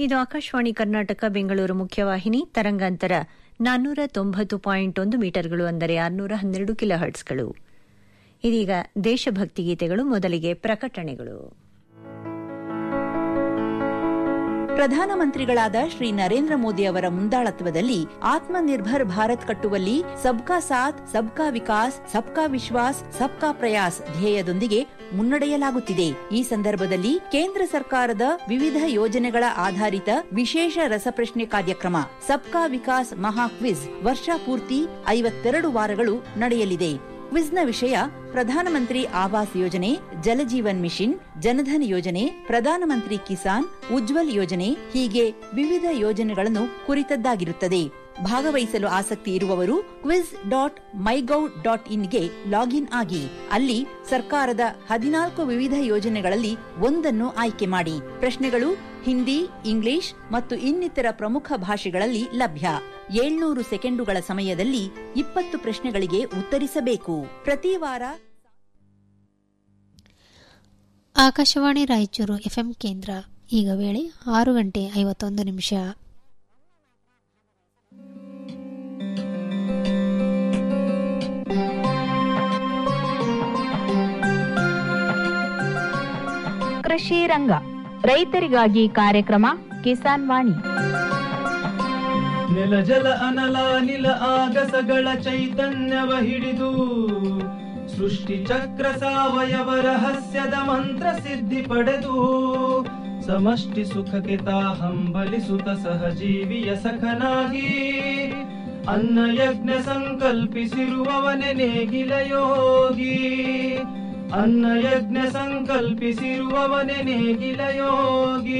ಇದು ಆಕಾಶವಾಣಿ ಕರ್ನಾಟಕ ಬೆಂಗಳೂರು ಮುಖ್ಯವಾಹಿನಿ ತರಂಗಾಂತರ ನಾನ್ನೂರ ತೊಂಬತ್ತು ಪಾಯಿಂಟ್ ಒಂದು ಮೀಟರ್ಗಳು ಅಂದರೆ ಆರುನೂರ ಹನ್ನೆರಡು ಕಿಲೋ ಹರ್ಟ್ಸ್ಗಳು ಇದೀಗ ದೇಶಭಕ್ತಿ ಗೀತೆಗಳು ಮೊದಲಿಗೆ ಪ್ರಕಟಣೆಗಳು ಪ್ರಧಾನಮಂತ್ರಿಗಳಾದ ಶ್ರೀ ನರೇಂದ್ರ ಮೋದಿ ಅವರ ಮುಂದಾಳತ್ವದಲ್ಲಿ ಆತ್ಮನಿರ್ಭರ್ ಭಾರತ್ ಕಟ್ಟುವಲ್ಲಿ ಸಬ್ಕಾ ಸಾಥ್ ಸಬ್ಕಾ ವಿಕಾಸ್ ಸಬ್ಕಾ ವಿಶ್ವಾಸ್ ಸಬ್ಕಾ ಪ್ರಯಾಸ್ ಧ್ಯೇಯದೊಂದಿಗೆ ಮುನ್ನಡೆಯಲಾಗುತ್ತಿದೆ ಈ ಸಂದರ್ಭದಲ್ಲಿ ಕೇಂದ್ರ ಸರ್ಕಾರದ ವಿವಿಧ ಯೋಜನೆಗಳ ಆಧಾರಿತ ವಿಶೇಷ ರಸಪ್ರಶ್ನೆ ಕಾರ್ಯಕ್ರಮ ಸಬ್ಕಾ ವಿಕಾಸ್ ಮಹಾ ಕ್ವಿಜ್ ವರ್ಷ ಪೂರ್ತಿ ಐವತ್ತೆರಡು ವಾರಗಳು ನಡೆಯಲಿದೆ ಕ್ವಿಜ್ನ ವಿಷಯ ಪ್ರಧಾನಮಂತ್ರಿ ಆವಾಸ್ ಯೋಜನೆ ಜಲಜೀವನ್ ಮಿಷನ್ ಜನಧನ್ ಯೋಜನೆ ಪ್ರಧಾನಮಂತ್ರಿ ಕಿಸಾನ್ ಉಜ್ವಲ್ ಯೋಜನೆ ಹೀಗೆ ವಿವಿಧ ಯೋಜನೆಗಳನ್ನು ಕುರಿತದ್ದಾಗಿರುತ್ತದೆ ಭಾಗವಹಿಸಲು ಆಸಕ್ತಿ ಇರುವವರು ಕ್ವಿಜ್ ಡಾಟ್ ಮೈಗೌ ಡಾಟ್ ಇನ್ಗೆ ಲಾಗಿನ್ ಆಗಿ ಅಲ್ಲಿ ಸರ್ಕಾರದ ಹದಿನಾಲ್ಕು ವಿವಿಧ ಯೋಜನೆಗಳಲ್ಲಿ ಒಂದನ್ನು ಆಯ್ಕೆ ಮಾಡಿ ಪ್ರಶ್ನೆಗಳು ಹಿಂದಿ ಇಂಗ್ಲಿಷ್ ಮತ್ತು ಇನ್ನಿತರ ಪ್ರಮುಖ ಭಾಷೆಗಳಲ್ಲಿ ಲಭ್ಯ ಏಳ್ನೂರು ಸೆಕೆಂಡುಗಳ ಸಮಯದಲ್ಲಿ ಇಪ್ಪತ್ತು ಪ್ರಶ್ನೆಗಳಿಗೆ ಉತ್ತರಿಸಬೇಕು ಪ್ರತಿ ವಾರ ಆಕಾಶವಾಣಿ ರಾಯಚೂರು ಎಫ್ಎಂ ಕೇಂದ್ರ ಈಗ ವೇಳೆ ಆರು ಗಂಟೆ ಐವತ್ತೊಂದು ನಿಮಿಷ ಕೃಷಿ ರಂಗ ರೈತರಿಗಾಗಿ ಕಾರ್ಯಕ್ರಮ ಕಿಸಾನ್ ವಾಣಿ ನೆಲ ಜಲ ಅನಲ ನಿಲ ಆಗಸಗಳ ಚೈತನ್ಯವ ಹಿಡಿದು ಸೃಷ್ಟಿ ಚಕ್ರ ಸಾವಯವ ರಹಸ್ಯದ ಮಂತ್ರ ಸಿದ್ಧಿ ಪಡೆದು ಸಮಷ್ಟಿ ಸುಖಕ್ಕೆ ತಾ ಹಂಬಲಿಸುತ್ತ ಸಹಜೀವಿಯ ಸಖನಾಗಿ ಅನ್ನ ಯಜ್ಞ ಸಂಕಲ್ಪಿಸಿರುವವನೆ ನೇಗಿಲ ಯೋಗಿ ಅನ್ನ ಯಜ್ಞ ಸಂಕಲ್ಪಿಸಿರುವವನೆ ನೇಗಿಲ ಯೋಗಿ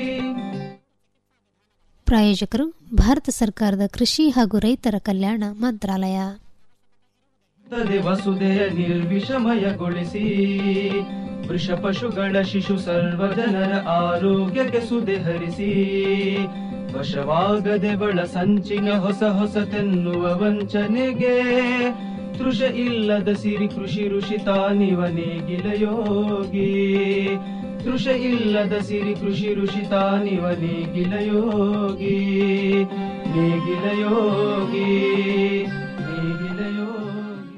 ಪ್ರಾಯೋಜಕರು ಭಾರತ ಸರ್ಕಾರದ ಕೃಷಿ ಹಾಗೂ ರೈತರ ಕಲ್ಯಾಣ ಮಂತ್ರಾಲಯ ತದೆ ವಸುದೆಯ ನಿರ್ವಿಷಮಯಗೊಳಿಸಿ ವೃಷ ಪಶುಗಳ ಶಿಶು ಸರ್ವ ಜನರ ಆರೋಗ್ಯಕ್ಕೆ ಸುದೆ ಹರಿಸಿ ವಶವಾಗದೆ ಬಳ ಸಂಚಿನ ಹೊಸ ಹೊಸತೆನ್ನುವ ವಂಚನೆಗೆ ತೃಷ ಇಲ್ಲದ ಸಿರಿ ಕೃಷಿ ಋಷಿ ತಾನಿವ ನೇಗಿಲ ಯೋಗಿ ತೃಷ ಇಲ್ಲದ ಸಿರಿ ಕೃಷಿ ಋಷಿ ತಾನಿವ ನೇಗಿಲ ಯೋಗಿ ನೇಗಿಲ ಯೋಗಿ ನೇಗಿಲ ಯೋಗಿ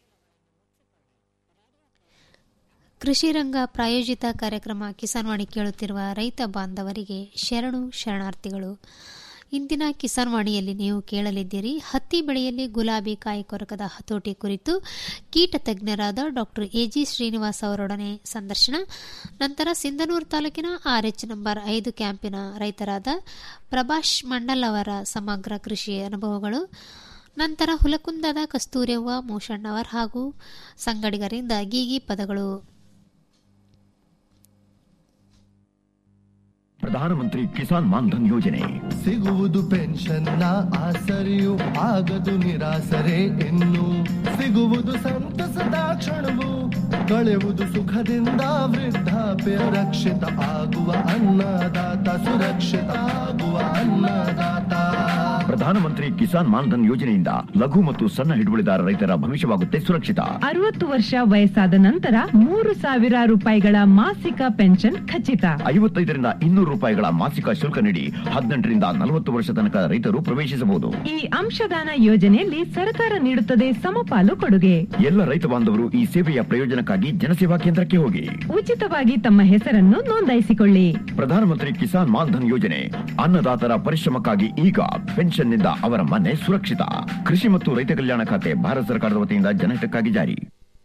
ಕೃಷಿ ರಂಗ ಪ್ರಾಯೋಜಿತ ಕಾರ್ಯಕ್ರಮ ಕಿಸಾನ್ವಾಣಿ ಕೇಳುತ್ತಿರುವ ರೈತ ಬಾಂಧವರಿಗೆ ಶರಣು ಶರಣಾರ್ಥಿಗಳು ಇಂದಿನ ಕಿಸಾನ್ ವಾಣಿಯಲ್ಲಿ ನೀವು ಕೇಳಲಿದ್ದೀರಿ ಹತ್ತಿ ಬೆಳೆಯಲ್ಲಿ ಗುಲಾಬಿ ಕಾಯಿ ಕೊರಕದ ಹತೋಟಿ ಕುರಿತು ಕೀಟ ತಜ್ಞರಾದ ಡಾಕ್ಟರ್ ಎಜಿ ಶ್ರೀನಿವಾಸ್ ಅವರೊಡನೆ ಸಂದರ್ಶನ ನಂತರ ಸಿಂಧನೂರು ತಾಲೂಕಿನ ಆರ್ಎಚ್ ನಂಬರ್ ಐದು ಕ್ಯಾಂಪಿನ ರೈತರಾದ ಪ್ರಭಾಷ್ ಮಂಡಲ್ ಅವರ ಸಮಗ್ರ ಕೃಷಿ ಅನುಭವಗಳು ನಂತರ ಹುಲಕುಂದದ ಕಸ್ತೂರವ್ವ ಮೂಷಣ್ಣವರ್ ಹಾಗೂ ಸಂಗಡಿಗರಿಂದ ಗೀಗಿ ಪದಗಳು ಪ್ರಧಾನಮಂತ್ರಿ ಕಿಸಾನ್ ಮಾನ್ಧನ್ ಯೋಜನೆ ಸಿಗುವುದು ಪೆನ್ಷನ್ನ ಆಸರೆಯು ಆಗದು ನಿರಾಸರೆ ಇನ್ನು ಸಿಗುವುದು ಸಂತಸದ ಕ್ಷಣವು ಕಳೆಯುವುದು ಸುಖದಿಂದ ವೃದ್ಧಾಪ್ಯ ರಕ್ಷಿತ ಆಗುವ ಅನ್ನದಾತ ಸುರಕ್ಷಿತ ಆಗುವ ಅನ್ನದಾತ ಪ್ರಧಾನಮಂತ್ರಿ ಕಿಸಾನ್ ಮಾನ್ಧನ್ ಯೋಜನೆಯಿಂದ ಲಘು ಮತ್ತು ಸಣ್ಣ ಹಿಡುವಳಿದಾರ ರೈತರ ಭವಿಷ್ಯವಾಗುತ್ತೆ ಸುರಕ್ಷಿತ ಅರವತ್ತು ವರ್ಷ ವಯಸ್ಸಾದ ನಂತರ ಮೂರು ಸಾವಿರ ರೂಪಾಯಿಗಳ ಮಾಸಿಕ ಪೆನ್ಷನ್ ಖಚಿತ ಐವತ್ತೈದರಿಂದ ಇನ್ನೂರು ರೂಪಾಯಿಗಳ ಮಾಸಿಕ ಶುಲ್ಕ ನೀಡಿ ಹದಿನೆಂಟರಿಂದ ನಲವತ್ತು ವರ್ಷ ತನಕ ರೈತರು ಪ್ರವೇಶಿಸಬಹುದು ಈ ಅಂಶದಾನ ಯೋಜನೆಯಲ್ಲಿ ಸರ್ಕಾರ ನೀಡುತ್ತದೆ ಸಮಪಾಲು ಕೊಡುಗೆ ಎಲ್ಲ ರೈತ ಬಾಂಧವರು ಈ ಸೇವೆಯ ಪ್ರಯೋಜನಕ್ಕಾಗಿ ಜನಸೇವಾ ಕೇಂದ್ರಕ್ಕೆ ಹೋಗಿ ಉಚಿತವಾಗಿ ತಮ್ಮ ಹೆಸರನ್ನು ನೋಂದಾಯಿಸಿಕೊಳ್ಳಿ ಪ್ರಧಾನಮಂತ್ರಿ ಕಿಸಾನ್ ಮಾನ್ಧನ್ ಯೋಜನೆ ಅನ್ನದಾತರ ಪರಿಶ್ರಮಕ್ಕಾಗಿ ಈಗ ಪೆನ್ಷನ್ನಿಂದ ಅವರ ಮನೆ ಸುರಕ್ಷಿತ ಕೃಷಿ ಮತ್ತು ರೈತ ಕಲ್ಯಾಣ ಖಾತೆ ಭಾರತ ಸರ್ಕಾರದ ವತಿಯಿಂದ ಜನಹಿತಕ್ಕಾಗಿ ಜಾರಿ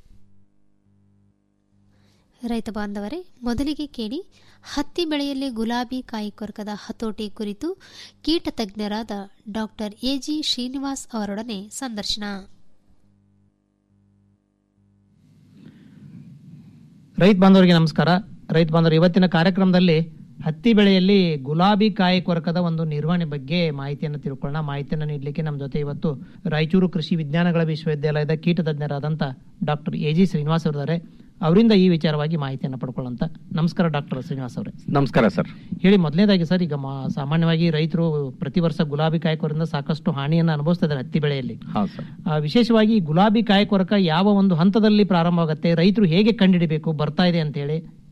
ರೈತ ಬಾಂಧವರೇ ಮೊದಲಿಗೆ ಕೇಳಿ ಹತ್ತಿ ಬೆಳೆಯಲ್ಲಿ ಗುಲಾಬಿ ಕಾಯಿ ಕೊರಕದ ಹತೋಟಿ ಕುರಿತು ಕೀಟ ತಜ್ಞರಾದ ಡಾಕ್ಟರ್ ಎಜಿ ಶ್ರೀನಿವಾಸ್ ಅವರೊಡನೆ ಸಂದರ್ಶನ ರೈತ ಬಾಂಧವರಿಗೆ ನಮಸ್ಕಾರ ರೈತ ಬಾಂಧವರು ಇವತ್ತಿನ ಕಾರ್ಯಕ್ರಮದಲ್ಲಿ ಹತ್ತಿ ಬೆಳೆಯಲ್ಲಿ ಗುಲಾಬಿ ಕಾಯಿ ಕೊರಕದ ಒಂದು ನಿರ್ವಹಣೆ ಬಗ್ಗೆ ಮಾಹಿತಿಯನ್ನು ತಿಳ್ಕೊಳ್ಳೋಣ ಮಾಹಿತಿಯನ್ನು ನೀಡಲಿಕ್ಕೆ ನಮ್ಮ ಜೊತೆ ಇವತ್ತು ರಾಯಚೂರು ಕೃಷಿ ವಿಜ್ಞಾನಗಳ ವಿಶ್ವವಿದ್ಯಾಲಯದ ಕೀಟ ತಜ್ಞರಾದಂಥ ಡಾಕ್ಟರ್ ಎ ಜಿ ಶ್ರೀನಿವಾಸ್ ಅವರಿದ್ದಾರೆ ಅವರಿಂದ ಈ ವಿಚಾರವಾಗಿ ಮಾಹಿತಿಯನ್ನು ಪಡ್ಕೊಳ್ಳೋಂತ ನಮಸ್ಕಾರ ಡಾಕ್ಟರ್ ಶ್ರೀನಿವಾಸ್ ಅವರೇ ನಮಸ್ಕಾರ ಸರ್ ಹೇಳಿ ಮೊದಲನೇದಾಗಿ ಸರ್ ಈಗ ಮಾ- ಸಾಮಾನ್ಯವಾಗಿ ರೈತರು ಪ್ರತಿ ವರ್ಷ ಗುಲಾಬಿ ಕಾಯಿ ಕೊರದಿಂದ ಸಾಕಷ್ಟು ಹಾನಿಯನ್ನು ಅನುಭವಿಸ್ತಾ ಇದ್ದಾರೆ ಹತ್ತಿ ಬೆಳೆಯಲ್ಲಿ ಹೌದು ಸರ್ ಆ, ವಿಶೇಷವಾಗಿ ಈ ಗುಲಾಬಿ ಕಾಯಿ ಕೊರಕ ಯಾವ ಒಂದು ಹಂತದಲ್ಲಿ ಪ್ರಾರಂಭ ಆಗುತ್ತೆ ರೈತರು ಹೇಗೆ ಕಂಡುಹಿಡಿಬೇಕು ಬರ್ತಾ ಇದೆ ಅಂತ ಹೇಳಿ